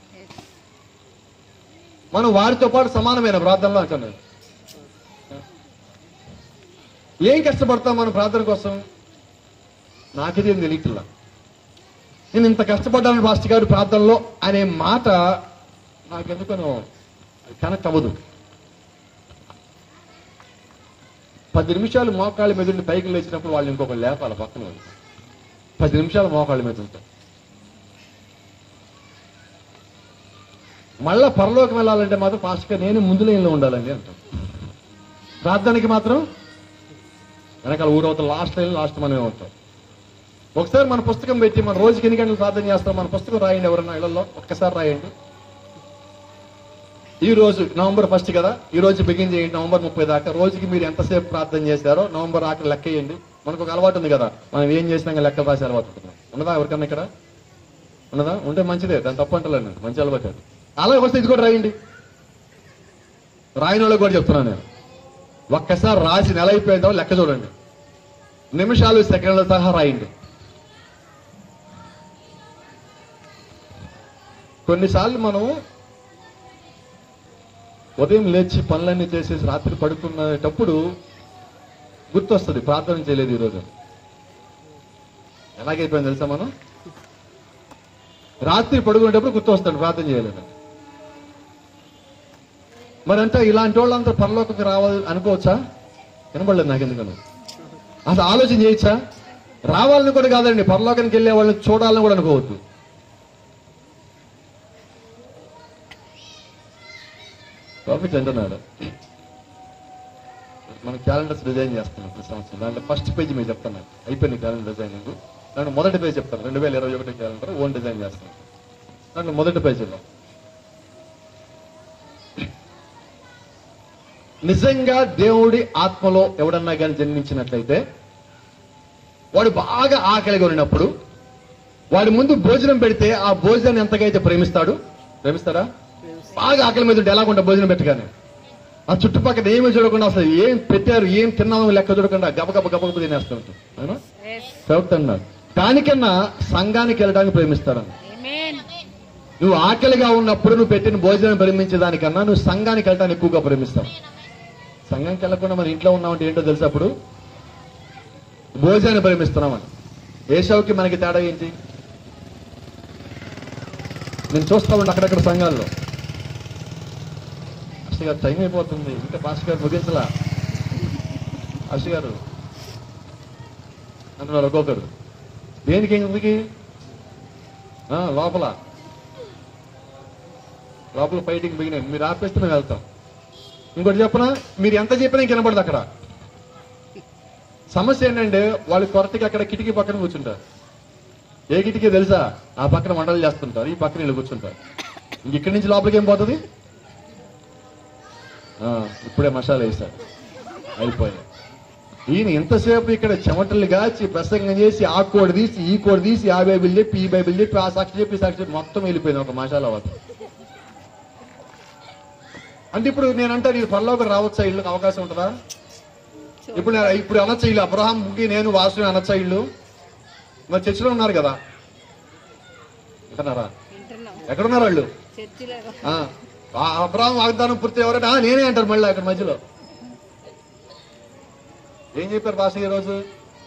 Speaker 4: మనం వారితో పాటు సమానమైన ప్రార్థనలో అంటున్నాను ఏం కష్టపడతాం మనం ప్రార్థన కోసం నాకిది ఏం తెలియట్లా నేను ఇంత కష్టపడ్డాను పాస్టర్ గారు ప్రార్థనలో అనే మాట నాకెందుకనో కనెక్ట్ అవ్వదు పది నిమిషాలు మోకాళ్ళ మీద ఉండి పైకి లేచినప్పుడు వాళ్ళు ఇంకొక లేపాల పక్కన వాళ్ళు. పది నిమిషాలు మోకాళ్ళ మీద ఉంటారు మళ్ళా పరలోకి వెళ్ళాలంటే మాత్రం ఫాస్ట్గా నేను ముందు లైన్లో ఉండాలండి అంటాం ప్రార్థనకి మాత్రం వెనకాల ఊరవతల లాస్ట్ లైన్ లాస్ట్ మనమే ఉంటాం ఒకసారి మన పుస్తకం పెట్టి మన రోజుకి ఎన్ని గంటలు ప్రార్థన చేస్తాం మన పుస్తకం రాయండి ఎవరన్నా ఇళ్లలో ఒక్కసారి రాయండి ఈ రోజు నవంబర్ ఫస్ట్ కదా ఈ రోజు బిగిన్ చేయండి నవంబర్ ముప్పై దాకా రోజుకి మీరు ఎంతసేపు ప్రార్థన చేశారో నవంబర్ ఆఖరి లెక్క వేయండి మనకు ఒక అలవాటు ఉంది కదా మనం ఏం చేసినా లెక్క రాసే అలవాటు ఉంటుంది ఉన్నదా ఎవరికన్నా ఇక్కడ ఉన్నదా ఉంటే మంచిదే దాని తప్పు అంటలేదు నేను మంచి అలవాటు అది అలాగే వస్తే ఇది కూడా రాయండి రాయని వాళ్ళకి కూడా చెప్తున్నాను నేను ఒక్కసారి రాసి నెల అయిపోయిందో లెక్క చూడండి నిమిషాలు సెకండ్ల సహా రాయండి కొన్నిసార్లు మనం ఉదయం లేచి పనులన్నీ చేసేసి రాత్రి పడుకునేటప్పుడు గుర్తొస్తుంది ప్రార్థన చేయలేదు ఈరోజు ఎలాగైపోయింది తెలుసా మనం రాత్రి పడుకునేటప్పుడు గుర్తొస్తాడు ప్రార్థన చేయలేదు మరంతా ఇలాంటి వాళ్ళంతా పరలోకకి రావాలి అనుకోవచ్చా వినబడలేదు నాకు ఎందుకని అసలు ఆలోచన చేయొచ్చా రావాలని కూడా కాదండి పరలోకానికి వెళ్ళే వాళ్ళని చూడాలని కూడా అనుకోవద్దు ప్రాఫిట్ అంటున్నాడు మనం క్యాలెండర్స్ డిజైన్ చేస్తున్నాం ప్రతి సంవత్సరం దాంట్లో ఫస్ట్ పేజ్ మీరు చెప్తాను అయిపోయింది క్యాలెండర్ డిజైనింగ్ దాంట్లో మొదటి పేజ్ చెప్తాను రెండు వేల ఇరవై ఒకటి క్యాలెండర్ ఓన్ డిజైన్ చేస్తాను దాంట్లో మొదటి పేజీలో నిజంగా దేవుడి ఆత్మలో ఎవడన్నా కానీ జన్మించినట్లయితే వాడు బాగా ఆకలిగా ఉన్నప్పుడు వాడి ముందు భోజనం పెడితే ఆ భోజనాన్ని ఎంతకైతే ప్రేమిస్తాడు ప్రేమిస్తారా బాగా ఆకలి మీద ఉంటే ఎలాగుంటా భోజనం పెట్టగానే ఆ చుట్టుపక్కల ఏమీ చూడకుండా అసలు ఏం పెట్టారు ఏం తిన్నామో లెక్క చూడకుండా గబగబ గబగబ తినేస్తూ ఉంటాం అవునా
Speaker 3: ఎస్
Speaker 4: ప్రవక్త అన్నారు దానికన్నా సంఘానికి వెళ్ళడానికి ప్రేమిస్తాడని
Speaker 3: ఆమేన్
Speaker 4: నువ్వు ఆకలిగా ఉన్నప్పుడు నువ్వు పెట్టిన భోజనం ప్రేమించే దానికన్నా నువ్వు సంఘానికి వెళ్ళడానికి ఎక్కువగా ప్రేమిస్తావు సంఘానికి వెళ్ళకుండా మరి ఇంట్లో ఉన్నామంటే ఏంటో తెలుసా అప్పుడు భోజనాన్ని ప్రేమిస్తున్నామని ఏషావుకి మనకి తేడా ఏంటి నేను చూస్తా ఉండే అక్కడక్కడ సంఘాల్లో అసలు గారు టైం అయిపోతుంది ఇంకా పాస్టర్ గారు ముగించలా అసలు గారు అంటున్నారు ఒక్కొక్కరు దేనికి ఎందుకు ఆ, లోపల లోపల ఫైటింగ్ బిగినాయి మీరు ఆపేస్తే మేము వెళ్తాం ఇంకోటి చెప్పనా మీరు ఎంత చెప్పినా ఇంక వినపడదు అక్కడ సమస్య ఏంటంటే వాళ్ళు కొరతకి అక్కడ కిటికీ పక్కన కూర్చుంటారు ఏ కిటికీ తెలుసా ఆ పక్కన వంటలు చేస్తుంటారు ఈ పక్కన వీళ్ళు కూర్చుంటారు ఇంక ఇక్కడి నుంచి లోపలికి ఏం పోతుంది ఆ, ఇప్పుడే మసాలా వేశారు అయిపోయాయి ఈయన ఎంతసేపు ఇక్కడ చెమటలు గాచి ప్రసంగం చేసి ఆ కోడి తీసి ఈ కోడి తీసి ఆ బైబిల్ చెప్పి ఈ బైబిల్ చెప్పి ఆ సాక్షి చెప్పి ఈ సాక్షి చెప్పి మొత్తం వెళ్ళిపోయింది ఒక మసాలా వాత అంటే ఇప్పుడు నేను అంటాను ఇది పరలోకి రావచ్చా ఇల్లుకి అవకాశం ఉంటుందా ఇప్పుడు నేను- ఇప్పుడు అనొచ్చా ఇల్లు అబ్రహాంకి నేను వాసు అనొచ్చా ఇల్లు మరి చర్చిలో ఉన్నారు కదా వింటున్నారా
Speaker 3: వింటున్నాం
Speaker 4: ఎక్కడున్నారు వాళ్ళు
Speaker 3: చర్చిలో
Speaker 4: ఆ, ఆ అబ్రహాం వాగ్దానం పూర్తి ఎవరంటే "ఆ, నేనే అంటారు మళ్ళీ అక్కడ మధ్యలో ఏం చెప్పారు భాష ఈ రోజు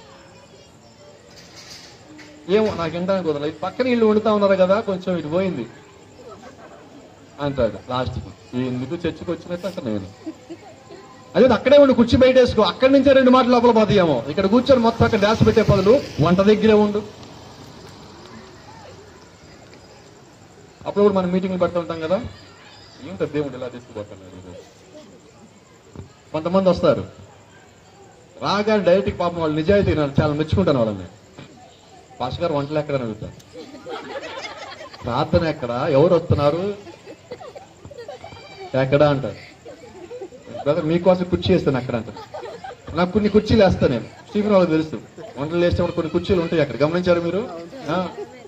Speaker 4: ఏమో నాకు వింటానికి కుదరలేదు ఈ పక్కన ఇల్లు వండుతా ఉన్నారు కదా కొంచెం ఇటు పోయింది అంటాడు లాస్ట్కి ఎందుకు చర్చకు వచ్చినట్టు అక్కడ నేను అదే అక్కడే ఉండి కుర్చీ బయట వేసుకో అక్కడి నుంచే రెండు మాటలు లోపల పోతాయేమో ఇక్కడ కూర్చొని మొత్తం అక్కడ డాన్స్ పెట్టే పదులు వంట దగ్గరే ఉండు అప్పుడు మనం మీటింగ్లు పెడుతూ ఉంటాం కదా ఏంటో దేవుడు ఇలా తీసుకుపోతున్నాడు ఈరోజు. కొంతమంది వస్తారు రాగా డైరెక్ట్ పాపం వాళ్ళు నిజాయితీ నేను చాలా మెచ్చుకుంటాను వాళ్ళని పాస్ గారు వంటలు ఎక్కడ అని అడుగుతారు ప్రార్థన ఎక్కడ ఎవరు వస్తున్నారు ఎక్కడ అంటారు బ్రదర్ మీకోసం కుర్చీ వేస్తాను అక్కడ అంటారు నాకు కొన్ని కుర్చీలు వేస్తాను నేను స్టీఫెన్ వాళ్ళకి తెలుసు వంటలు వేసేవాడు కొన్ని కుర్చీలు ఉంటాయి అక్కడ గమనించారు మీరు ఆ.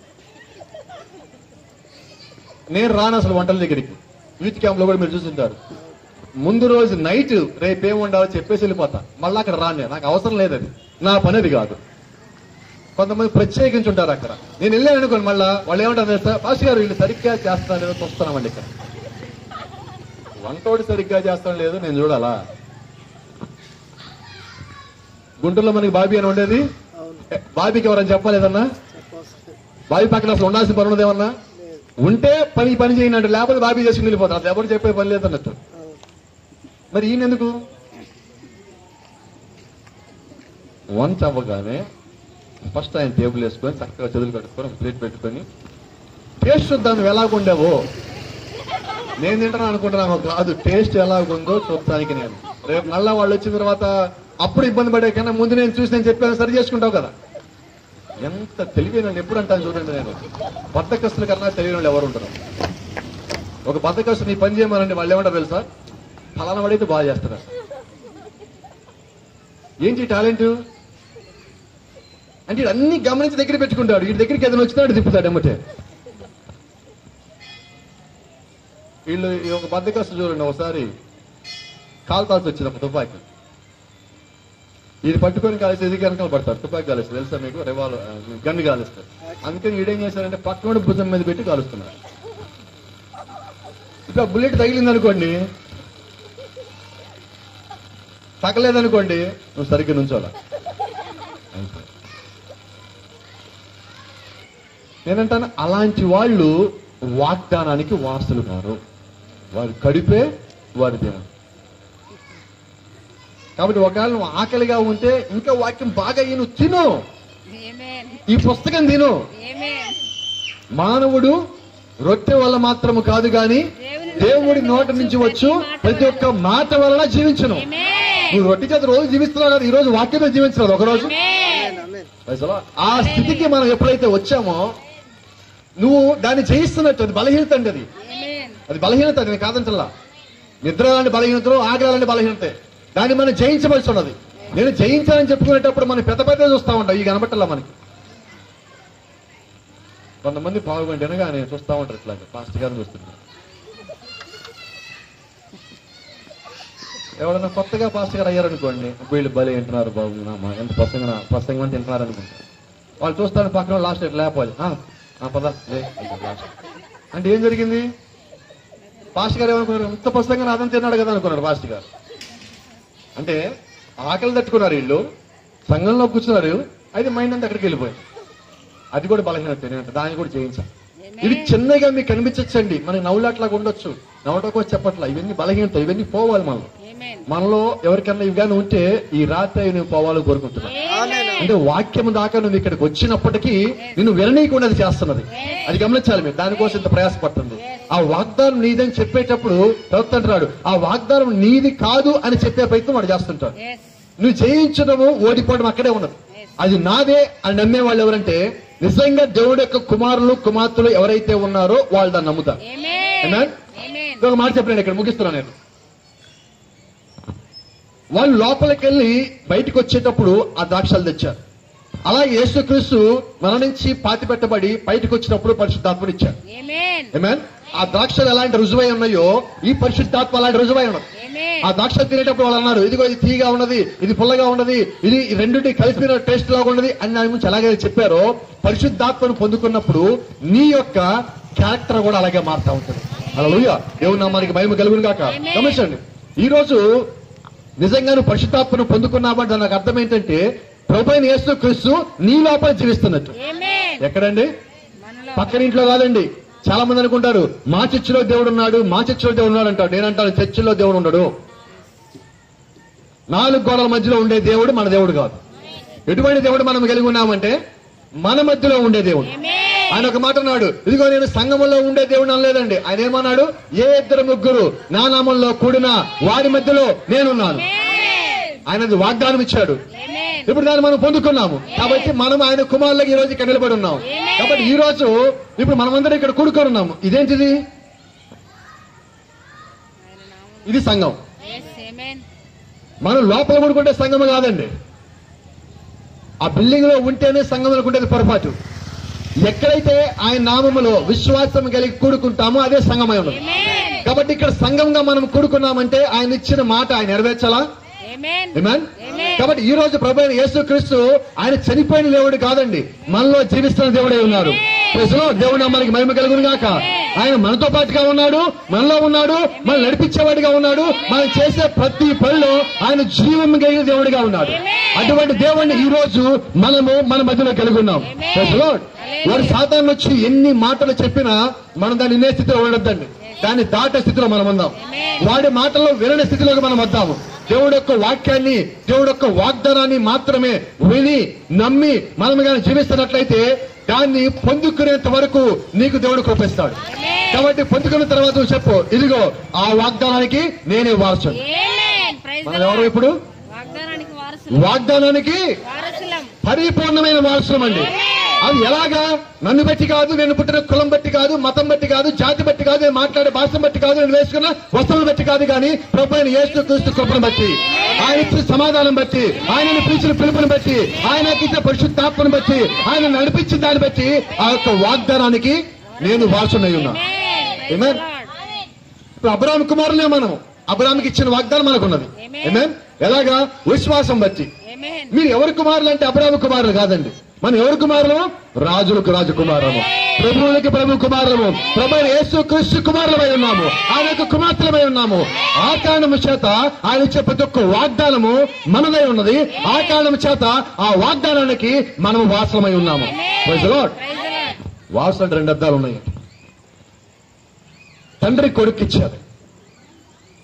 Speaker 4: నేను రాను అసలు వంటల దగ్గరికి యూత్ క్యాంప్ లో కూడా మీరు చూసింటారు ముందు రోజు నైట్ రేపు ఏం ఉండాలో చెప్పేసి వెళ్ళిపోతా మళ్ళీ అక్కడ రాను నేను. నాకు అవసరం లేదు అది నా పని అది కాదు కొంతమంది ప్రత్యేకించి ఉంటారు అక్కడ నేను వెళ్ళాను అనుకోండి మళ్ళా వాళ్ళు ఏమంటారు తెలుసా పాస్ గారు వీళ్ళు సరిగ్గా చేస్తాను లేదో చూస్తున్నామండి ఇక్కడ వంటోడు సరిగ్గా చేస్తాను లేదో నేను చూడాలా గుంటూరులో మనకి బాబీ అని ఉండేది ఏ, బాబీకి ఎవరైనా చెప్పలేదన్నా బాబీ పక్కన అసలు ఉండాల్సిన పని ఉన్నదేమన్నా ఉంటే పని పని చేయనట్టు లేకపోతే బాబీ చేసుకుని వెళ్ళిపోతారు అసలు ఎవరు చెప్పే పని లేదన్నట్టు మరి ఈయన ఎందుకు వంట అవ్వగానే ఫస్ట్ ఆయన టేబుల్ వేసుకొని చక్కగా చదువులు కట్టుకొని ప్లేట్ పెట్టుకొని టేస్ట్ చూద్దాం నువ్వు ఎలాగుండావో నేను తింటాను అనుకుంటున్నాను కాదు టేస్ట్ ఎలాగుందో చూడటానికి నేను రేపు మళ్ళా వాళ్ళు వచ్చిన తర్వాత అప్పుడు ఇబ్బంది పడే కన్నా ముందు నేను చూసి నేను చెప్పాను సరి చేసుకుంటావు కదా ఎంత తెలివైన వాళ్ళు ఎప్పుడు అంటాను చూడండి నేను బద్దకస్తుల కన్నా తెలివైన వాళ్ళు ఎవరు ఉంటారు ఒక బద్దకస్తు నీ పని చేయమనండి వాళ్ళు ఏమంటారు తెలుసా ఫలానా వాడైతే బాగా చేస్తారు ఏంటి టాలెంట్ అంటే వీడు అన్ని గమనించి దగ్గర పెట్టుకుంటాడు వీడి దగ్గరికి ఏదైనా వచ్చినాడు తిప్పుతాడు ఎమ్మటే వీళ్ళు ఈ ఒక బద్దకస్తు చూడండి ఒకసారి కాల్తాల్సి వచ్చింది ఒక తుపాకి ఇది పట్టుకొని కాలేసి ఇది వెనకాల పడతారు తుపాకి కాలేస్తారు తెలుసా మీకు రివాల్వ్ గన్ను కాలుస్తారు అందుకని వీడేం చేశారంటే పక్కన భుజం మీద పెట్టి కాలుస్తున్నారు ఇప్పుడు ఆ బుల్లెట్ తగిలింది అనుకోండి తగలేదనుకోండి నువ్వు సరిగ్గా నుంచోలా అంతే. నేనంటాను అలాంటి వాళ్ళు వాగ్దానానికి వారసులు కారు వారు కడిపే వారి దినం కాబట్టి ఒకవేళ నువ్వు ఆకలిగా ఉంటే ఇంకా వాక్యం బాగా ఈ నువ్వు తిను
Speaker 3: Amen.
Speaker 4: ఈ పుస్తకం తిను
Speaker 3: Amen.
Speaker 4: మానవుడు రొట్టె వల్ల మాత్రము కాదు గాని దేవుడి నోటి నుంచి వచ్చు ప్రతి ఒక్క మాట వలన జీవించను
Speaker 3: Amen.
Speaker 4: నువ్వు రొట్టె చేత రోజు జీవిస్తున్నావు కదా ఈ రోజు వాక్యమే జీవించలేదు ఒక రోజు
Speaker 3: Amen.
Speaker 4: అసలు ఆ స్థితికి మనం ఎప్పుడైతే వచ్చామో నువ్వు దాన్ని జయిస్తున్నట్టు అది బలహీనత అండి అది
Speaker 3: Amen.
Speaker 4: అది బలహీనత అది నేను కాదంటల్లా నిద్ర లాంటి బలహీనతలు ఆగ్రహ లాంటి బలహీనతే దాన్ని మనం జయించవలసి ఉన్నది నేను జయించాలని చెప్పుకునేటప్పుడు మనం పెద్ద పెద్ద చూస్తా ఉంటాం ఈ కనబట్టల్లా మనకి కొంతమంది పావుగంట అనగా నేను చూస్తా ఉంటారు ఇట్లాగా ఫాస్ట్ గారిని చూస్తున్నా ఎవరైనా కొత్తగా పాస్ట్ గారు అయ్యారనుకోండి వీళ్ళు బలి వింటున్నారు బాబు నామ ఎంత ప్రసంగం ప్రసంగం అని తింటున్నారు అనుకుంటారు వాళ్ళు చూస్తారు పక్కన లాస్ట్ ఇట్లా లేపాలి ఆ, ఆ, పద లే, అంటారు last. అంటే ఏం జరిగింది పాస్ట్ గారు ఏమనుకున్నారు ఇంత ప్రసంగం నాదని తిన్నాడు కదా అనుకున్నాడు పాస్ట్ గారు అంటే ఆకలి తట్టుకున్నారు వీళ్ళు సంఘంలో కూర్చున్నారు అయితే మైండ్ అంతా అక్కడికి వెళ్ళిపోయింది అది కూడా బలహీనత నేనంట దాన్ని కూడా చేయించాలి ఇవి చిన్నగా మీకు కనిపించచ్చండి మనకి నవ్వులాట్లాగా ఉండొచ్చు నవ్వటం చెప్పట్లా ఇవన్నీ బలహీనత ఇవన్నీ పోవాలి మనం
Speaker 3: Amen.
Speaker 4: మనలో ఎవరికన్నా ఇవి కానీ ఉంటే ఈ రాత్రి అవి నువ్వు పోవాలని కోరుకుంటున్నా అంటే వాక్యం దాకా నువ్వు ఇక్కడికి వచ్చినప్పటికీ నిన్ను విననీయకుండా అది చేస్తున్నది అది గమనించాలి మీరు దానికోసం ఇంత ప్రయాసపడుతుంది ఆ వాగ్దానం నీదని చెప్పేటప్పుడు ప్రవక్త అంటున్నాడు ఆ వాగ్దానం నీది కాదు అని చెప్పే ప్రయత్నం వాడు చేస్తుంటాడు
Speaker 3: Yes.
Speaker 4: నువ్వు జయించడము ఓడిపోవడం అక్కడే ఉన్నది అది నాదే అని నమ్మే వాళ్ళు ఎవరంటే నిజంగా దేవుడి యొక్క కుమారులు కుమార్తెలు ఎవరైతే ఉన్నారో వాళ్ళు దాన్ని నమ్ముతారు
Speaker 3: Amen.
Speaker 4: Amen?
Speaker 3: Amen.
Speaker 4: ఇంకొక మాట చెప్పలేను ఇక్కడ ముగిస్తున్నాను నేను వాళ్ళు లోపలికి వెళ్ళి బయటకు వచ్చేటప్పుడు ఆ ద్రాక్షలు తెచ్చారు అలాగే యేసుక్రీస్తు మన నుంచి పాతి పెట్టబడి బయటకు వచ్చినప్పుడు పరిశుద్ధాత్మని ఇచ్చారు
Speaker 3: Amen.
Speaker 4: ఏమేన్ ఆ ద్రాక్షలు ఎలాంటి రుజువై ఉన్నాయో ఈ పరిశుద్ధాత్మ అలాంటి రుజువై ఉన్నది
Speaker 3: Amen.
Speaker 4: ఆ ద్రాక్ష తినేటప్పుడు వాళ్ళు అన్నారు ఇదిగో ఇది తీగా ఉన్నది ఇది పుల్లగా ఉన్నది ఇది ఈ రెండింటి కలిపిన టేస్ట్ లాగా ఉన్నది అని దాని గురించి ఎలాగైతే చెప్పారో పరిశుద్ధాత్మను పొందుకున్నప్పుడు నీ యొక్క క్యారెక్టర్ కూడా అలాగే మారుతా ఉంటుంది అలా దేవుని నామానికి భయం కలుగును కాక
Speaker 3: Amen.
Speaker 4: గమనించండి ఈ రోజు నిజంగా నువ్వు పరిశుద్ధాత్మను పొందుకున్నావంటే దానికి అర్థం ఏంటంటే ప్రభు అయిన యేసు క్రీస్తు నీ లోపల జీవిస్తున్నట్టు
Speaker 3: Amen.
Speaker 4: ఎక్కడండి
Speaker 3: మనలో
Speaker 4: పక్కన ఇంట్లో కాదండి చాలా మంది అనుకుంటారు మా చర్చిలో దేవుడు ఉన్నాడు మా చర్చిలో దేవుడు ఉన్నాడు అంటాడు నేనంటాను చర్చిలో దేవుడు ఉండడు నాలుగు గోడల మధ్యలో ఉండే దేవుడు మన దేవుడు కాదు ఎటువంటి దేవుడు మనం కలిగి ఉన్నామంటే మన మధ్యలో ఉండే దేవుడు
Speaker 3: Amen.
Speaker 4: ఆయన ఒక మాట అన్నాడు ఇదిగో నేను సంఘములో ఉండే దేవుడు అనలేదండి ఆయన ఏమన్నాడు ఏ ఇద్దరు ముగ్గురు నా నామంలో కూడిన వారి మధ్యలో నేనున్నాను
Speaker 3: Amen.
Speaker 4: ఆయనది వాగ్దానం ఇచ్చాడు
Speaker 3: Amen.
Speaker 4: ఇప్పుడు దాన్ని మనం పొందుకున్నాము కాబట్టి మనం ఆయన కుమారులకు ఈ రోజు ఇక్కడ నిలబడి ఉన్నాం కాబట్టి ఈ రోజు ఇప్పుడు మనమందరం ఇక్కడ కూడుకొని ఉన్నాము ఇదేంటిది ఇది సంఘం
Speaker 3: Yes. Amen.
Speaker 4: మనం లోపల కూడుకుంటే సంఘం కాదండి ఆ బిల్డింగ్ లో ఉంటేనే సంఘం అనుకుంటేది పొరపాటు ఎక్కడైతే ఆయన నామములో విశ్వాసం కలిగి కూడుకుంటామో అదే సంఘమై ఉన్నది
Speaker 3: Amen.
Speaker 4: కాబట్టి ఇక్కడ సంఘంగా మనం కూడుకున్నామంటే ఆయన ఇచ్చిన మాట ఆయన నెరవేర్చాలా
Speaker 3: Amen.
Speaker 4: Amen?
Speaker 3: Amen.
Speaker 4: కాబట్టి ఈ రోజు ప్రభు అయిన యేసుక్రీస్తు ఆయన చనిపోయిన దేవుడు కాదండి మనలో జీవిస్తున్న దేవుడే ఉన్నారు Praise the Lord. దేవుడు మనకి మహిమ కలుగును గాక ఆయన మనతో పాటుగా ఉన్నాడు మనలో ఉన్నాడు మనం నడిపించేవాడిగా ఉన్నాడు మనం చేసే ప్రతి పనిలో ఆయన జీవం కలిగిన దేవుడిగా ఉన్నాడు అటువంటి దేవుడిని ఈ రోజు మనము మన మధ్యలో కలిగి ఉన్నాం Praise the Lord. వాడు సాధారణ వచ్చి ఎన్ని మాటలు చెప్పినా మనం దాన్ని ఇనే స్థితిలో ఉండొద్దండి దాన్ని దాటే స్థితిలో మనం ఉందాం వాడి మాటల్లో వినని స్థితిలోకి మనం వద్దాము దేవుడు యొక్క వాక్యాన్ని దేవుడు యొక్క వాగ్దానాన్ని మాత్రమే విని నమ్మి మనం కానీ జీవిస్తున్నట్లయితే దాన్ని పొందుకునేంత వరకు నీకు దేవుడు కృపిస్తాడు కాబట్టి పొందుకున్న తర్వాత నువ్వు చెప్పు ఇదిగో ఆ వాగ్దానానికి నేనే వారసు
Speaker 3: Amen. Praise the
Speaker 4: మనం ఎవరు
Speaker 3: Lord.
Speaker 4: ఇప్పుడు
Speaker 3: వాగ్దానానికి వారసులు
Speaker 4: వాగ్దానానికి
Speaker 3: వారసులం
Speaker 4: పరిపూర్ణమైన వారసులం అండి అది ఎలాగా నన్ను బట్టి కాదు నేను పుట్టిన కులం బట్టి కాదు మతం బట్టి కాదు జాతి బట్టి కాదు నేను మాట్లాడే భాష బట్టి కాదు నేను వేసుకున్న వస్తువులు బట్టి కాదు కానీ ప్రభు అయిన యేసు క్రీస్తు కృపను బట్టి ఆయన ఇచ్చిన సమాధానం బట్టి ఆయనను పిలిచిన పిలుపుని బట్టి ఆయన ఇచ్చిన పరిశుద్ధాత్మను బట్టి ఆయన నడిపించిన దాన్ని బట్టి ఆ యొక్క వాగ్దానానికి నేను వారసునై ఉన్నా
Speaker 3: Praise
Speaker 4: Amen.
Speaker 3: the Lord.
Speaker 4: ఇప్పుడు అబ్రాహం కుమారులే మనం అబ్రాహాంకి ఇచ్చిన వాగ్దానం మనకున్నది
Speaker 3: Amen.
Speaker 4: Amen? ఎలాగా విశ్వాసం బట్టి
Speaker 3: Amen.
Speaker 4: మీరు ఎవరి కుమారులు అంటే అబ్రాహ్మ కుమారులు కాదండి మనం ఎవరి కుమారులము రాజులకు రాజు కుమారులము ప్రభువులకి ప్రభు కుమారులము ప్రభు అయిన యేసు క్రీస్తు కుమారులమై ఉన్నాము ఆయన యొక్క కుమార్తెలమై ఉన్నాము ఆ కారణము చేత ఆయన ఇచ్చే ప్రతి ఒక్క వాగ్దానము మనదై ఉన్నది ఆ కారణము చేత ఆ వాగ్దానానికి మనము వాసనమై ఉన్నాము Praise the Lord.
Speaker 3: Praise the Lord.
Speaker 4: వారసు అంటే రెండు అర్థాలు ఉన్నాయి తండ్రి కొడుకు ఇచ్చారు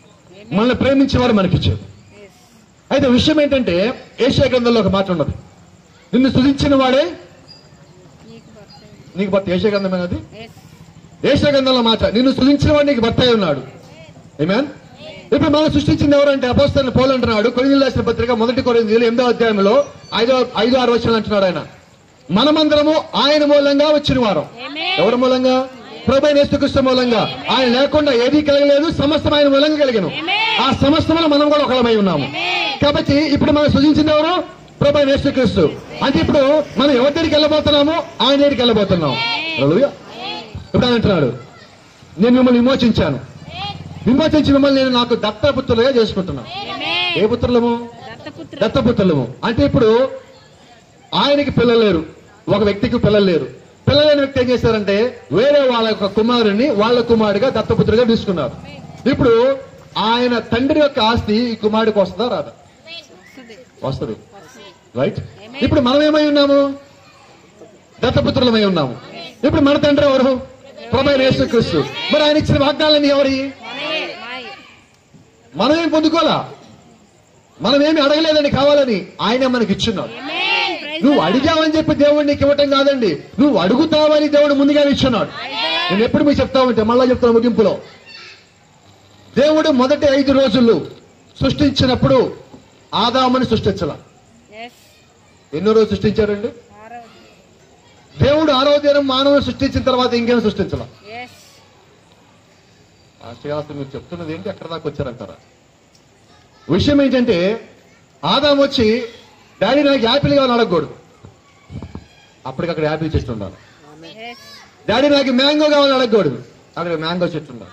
Speaker 4: మనల్ని ప్రేమించేవాడు మనకిచ్చాడు అయితే విషయం ఏంటంటే ఏషియా గ్రంథంలో ఒక మాట ఉన్నది నిన్ను స్తుతించిన వాడే
Speaker 3: నీకు భర్త
Speaker 4: నీకు భర్త ఏషియా గ్రంథమైనది
Speaker 3: ఎస్
Speaker 4: ఏషియా గ్రంథంలో మాట నిన్ను స్తుతించిన వాడు నీకు భర్త అయి ఉన్నాడు ఏమేన్ ఇప్పుడు మనం సృష్టించింది ఎవరంటే అపోస్తలను పోలు అంటున్నాడు కొరింథీయులు రాసిన పత్రిక మొదటి కొరిందీలు ఎనిమిదో అధ్యాయంలో ఐదో ఐదో ఆరు వచనాలు అంటున్నాడు ఆయన మనమందరము ఆయన మూలంగా వచ్చిన వారం
Speaker 3: ఆమేన్
Speaker 4: ఎవరి మూలంగా ప్రభు నేస్తుకృష్ణ మూలంగా ఆయన లేకుండా ఏదీ కలగలేదు సమస్తం ఆయన మూలంగా కలిగను ఆ సమస్తములో మనం కూడా ఒకలమై ఉన్నాము కాబట్టి ఇప్పుడు మనం సృజించింది ఎవరు ప్రభు నేస్తుక్రీస్తు అంటే ఇప్పుడు మనం ఎవరి దగ్గరికి వెళ్ళబోతున్నాము ఆయన దగ్గరికి వెళ్ళబోతున్నాం హల్లెలూయా. ఇప్పుడు ఆయన అంటున్నాడు నేను మిమ్మల్ని విమోచించాను విమోచించి మిమ్మల్ని నేను నాకు దత్తపుత్రులుగా చేసుకుంటున్నాను
Speaker 3: ఆమేన్
Speaker 4: ఏ పుత్రులము
Speaker 3: దత్తపుత్ర
Speaker 4: దత్తపుత్రులము అంటే ఇప్పుడు ఆయనకి పిల్లలు లేరు ఒక వ్యక్తికి పిల్లలు లేరు పిల్లలు లేని వ్యక్తి ఏం చేశారంటే వేరే వాళ్ళ యొక్క కుమారుని వాళ్ళ కుమారుడిగా దత్తపుత్రుడిగా తీసుకున్నారు ఇప్పుడు ఆయన తండ్రి యొక్క ఆస్తి ఈ కుమారుడికి వస్తుందా రాదా
Speaker 3: వస్తుంది
Speaker 4: వస్తుంది రైట్ ఇప్పుడు మనం ఏమై ఉన్నాము దత్తపుత్రులమై ఉన్నాము ఇప్పుడు మన తండ్రి ఎవరు ప్రభు యేసుక్రీస్తు మరి ఆయన ఇచ్చిన వాగ్దానాలన్నీ ఎవరి
Speaker 3: మాయ మాయ
Speaker 4: మనం ఏం పొందుకోవాలా మనం ఏమి అడగలేదని కావాలని ఆయన మనకి ఇచ్చున్నాడు
Speaker 3: ఆమేన్ ప్రైజ్
Speaker 4: నువ్వు అడిగావని చెప్పి దేవుడు నీకు ఇవ్వటం కాదండి నువ్వు అడుగుతావని దేవుడు ముందుగానే ఇచ్చున్నాడు నేను ఎప్పుడు మీకు చెప్తా ఉంటే మళ్ళా చెప్తాను ముగింపులో దేవుడు మొదటి ఐదు రోజులు సృష్టించినప్పుడు ఆదాముని సృష్టించాల
Speaker 3: ఎస్
Speaker 4: ఎన్నో రోజు సృష్టించారండి
Speaker 3: ఆరో
Speaker 4: దేవుడు ఆరో దినం మానవుని సృష్టించిన తర్వాత ఇంకేం సృష్టించాల
Speaker 3: ఎస్
Speaker 4: ఆశ్చర్యాస్త్రం మీరు చెప్తున్నది ఏంటి ఎక్కడ దాకా వచ్చారంటారా విషయం ఏంటంటే ఆదాం వచ్చి డాడీ నాకు యాపిల్ కావాలని అడగకూడదు అప్పటికక్కడ యాపిల్ చెట్టు ఉండాలి
Speaker 3: ఎస్
Speaker 4: డాడీ నాకు మ్యాంగో కావాలని అడగకూడదు అక్కడ మ్యాంగో చెట్టు ఉండాలి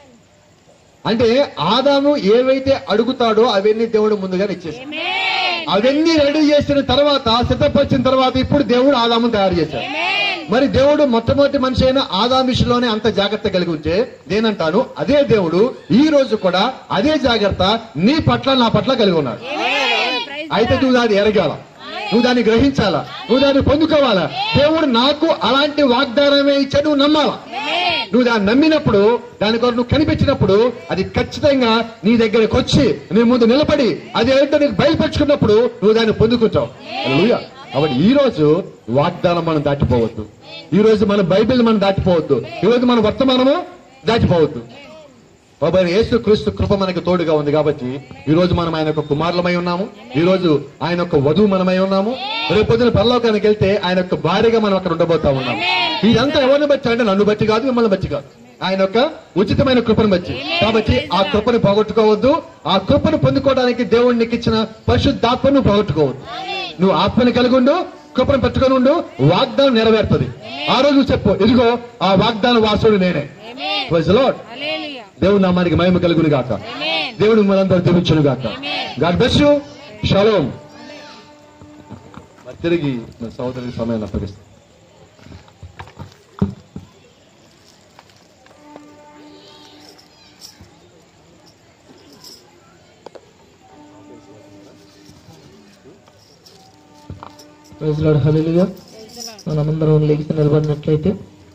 Speaker 4: అంటే ఆదాము ఏవైతే అడుగుతాడో అవన్నీ దేవుడు ముందుగానే ఇచ్చేసి
Speaker 3: ఆమేన్
Speaker 4: అవన్నీ రెడీ చేసిన తర్వాత సిద్ధపరిచిన తర్వాత ఇప్పుడు దేవుడు ఆదామును తయారు చేశాడు మరి దేవుడు మొట్టమొదటి మనిషి అయిన ఆదాం విషయంలోనే అంత జాగ్రత్త కలిగి ఉంటే నేనంటాను అదే దేవుడు ఈ రోజు కూడా అదే జాగ్రత్త నీ పట్ల నా పట్ల కలిగి ఉన్నాడు
Speaker 3: ఆమేన్ ప్రైజ్
Speaker 4: అయితే నువ్వు దాన్ని ఎరగాల నువ్వు దాన్ని గ్రహించాలా నువ్వు దాన్ని పొందుకోవాలా దేవుడు నాకు అలాంటి వాగ్దానమే ఇచ్చా నువ్వు నమ్మాలా
Speaker 3: ఆమేన్
Speaker 4: నువ్వు దాన్ని నమ్మినప్పుడు దాని కొరకు నువ్వు కనిపించినప్పుడు అది ఖచ్చితంగా నీ దగ్గరికి వచ్చి నీ ముందు నిలబడి అది ఏంటో నీకు బయలుపరుచుకున్నప్పుడు నువ్వు దాన్ని పొందుకుంటావు హల్లెలూయా. కాబట్టి ఈ రోజు వాగ్దానం మనం దాటిపోవద్దు ఈ రోజు మన బైబిల్ మనం దాటిపోవద్దు ఈ రోజు మన వర్తమానము దాటిపోవద్దు బాబా యేసు క్రీస్తు కృప మనకి తోడుగా ఉంది కాబట్టి ఈ రోజు మనం ఆయన యొక్క కుమారులమై ఉన్నాము ఈ రోజు ఆయన యొక్క వధువు మనమై ఉన్నాము రేపు పొద్దున పరలోకానికి వెళ్తే ఆయన యొక్క భార్యగా మనం అక్కడ ఉండబోతా ఉన్నాము ఇదంతా ఎవరిని బట్టి అంటే నన్ను బట్టి కాదు మిమ్మల్ని బట్టి కాదు ఆయన యొక్క ఉచితమైన కృపను బట్టి కాబట్టి ఆ కృపను పోగొట్టుకోవద్దు ఆ కృపను పొందుకోవడానికి దేవుడు నీకు ఇచ్చిన పరిశుద్ధాత్మను పోగొట్టుకోవద్దు నువ్వు ఆత్మని కలిగి ఉండు కృపను పెట్టుకొని ఉండు వాగ్దానం నెరవేరుతుంది ఆ రోజు నువ్వు చెప్పు ఇదిగో ఆ వాగ్దాన వాసుడు నేనే
Speaker 3: ఆమేన్
Speaker 4: Praise the Lord.
Speaker 3: హల్లెలూయా
Speaker 4: దేవుని నామానికి మహిమ కలుగును గాక
Speaker 3: ఆమేన్
Speaker 4: దేవుడు మనందరూ దీవించును గాక గాడ్ బ్లెస్ యూ షలోం మరి తిరిగి మన సహోదరికి సమయాన్ని అప్పగిస్తాం
Speaker 1: ప్రజలాడు హలీలుగా మనమందరం లెగిసి నిలబడినట్లయితే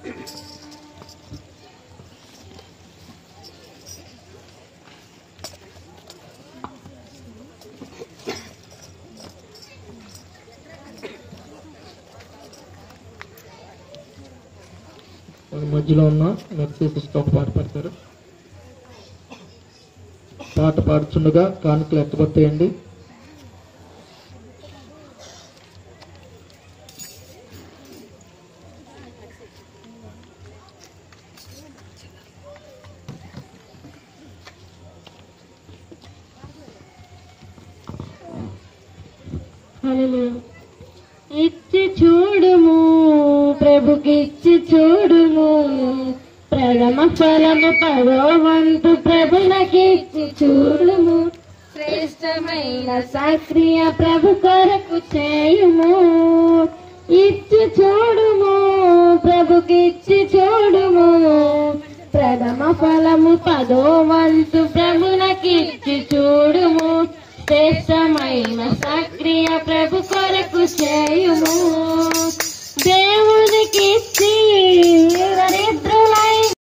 Speaker 1: మన మధ్యలో ఉన్న మెర్సీ సిస్టర్ ఒక పాట పాడతారు పాట పాడుచుండగా కానుకలు ఎత్తబోతాయండి
Speaker 5: హల్లెలూయా. ఇచ్చి చూడుము ప్రభుకిచ్చి చూడుము ప్రథమ ఫలము పదో వంతు ప్రభునకిచ్చి చూడుము శ్రేష్టమైన సక్రియ ప్రభు కొరకు చేయుము ఇచ్చి చూడుము ప్రభుకిచ్చి చూడుము ప్రథమ ఫలము పదో వంతు ప్రభునకిచ్చి చూడుము శ్రేష్టమైన సక్రియ ప్రభు కొరకు చేయుము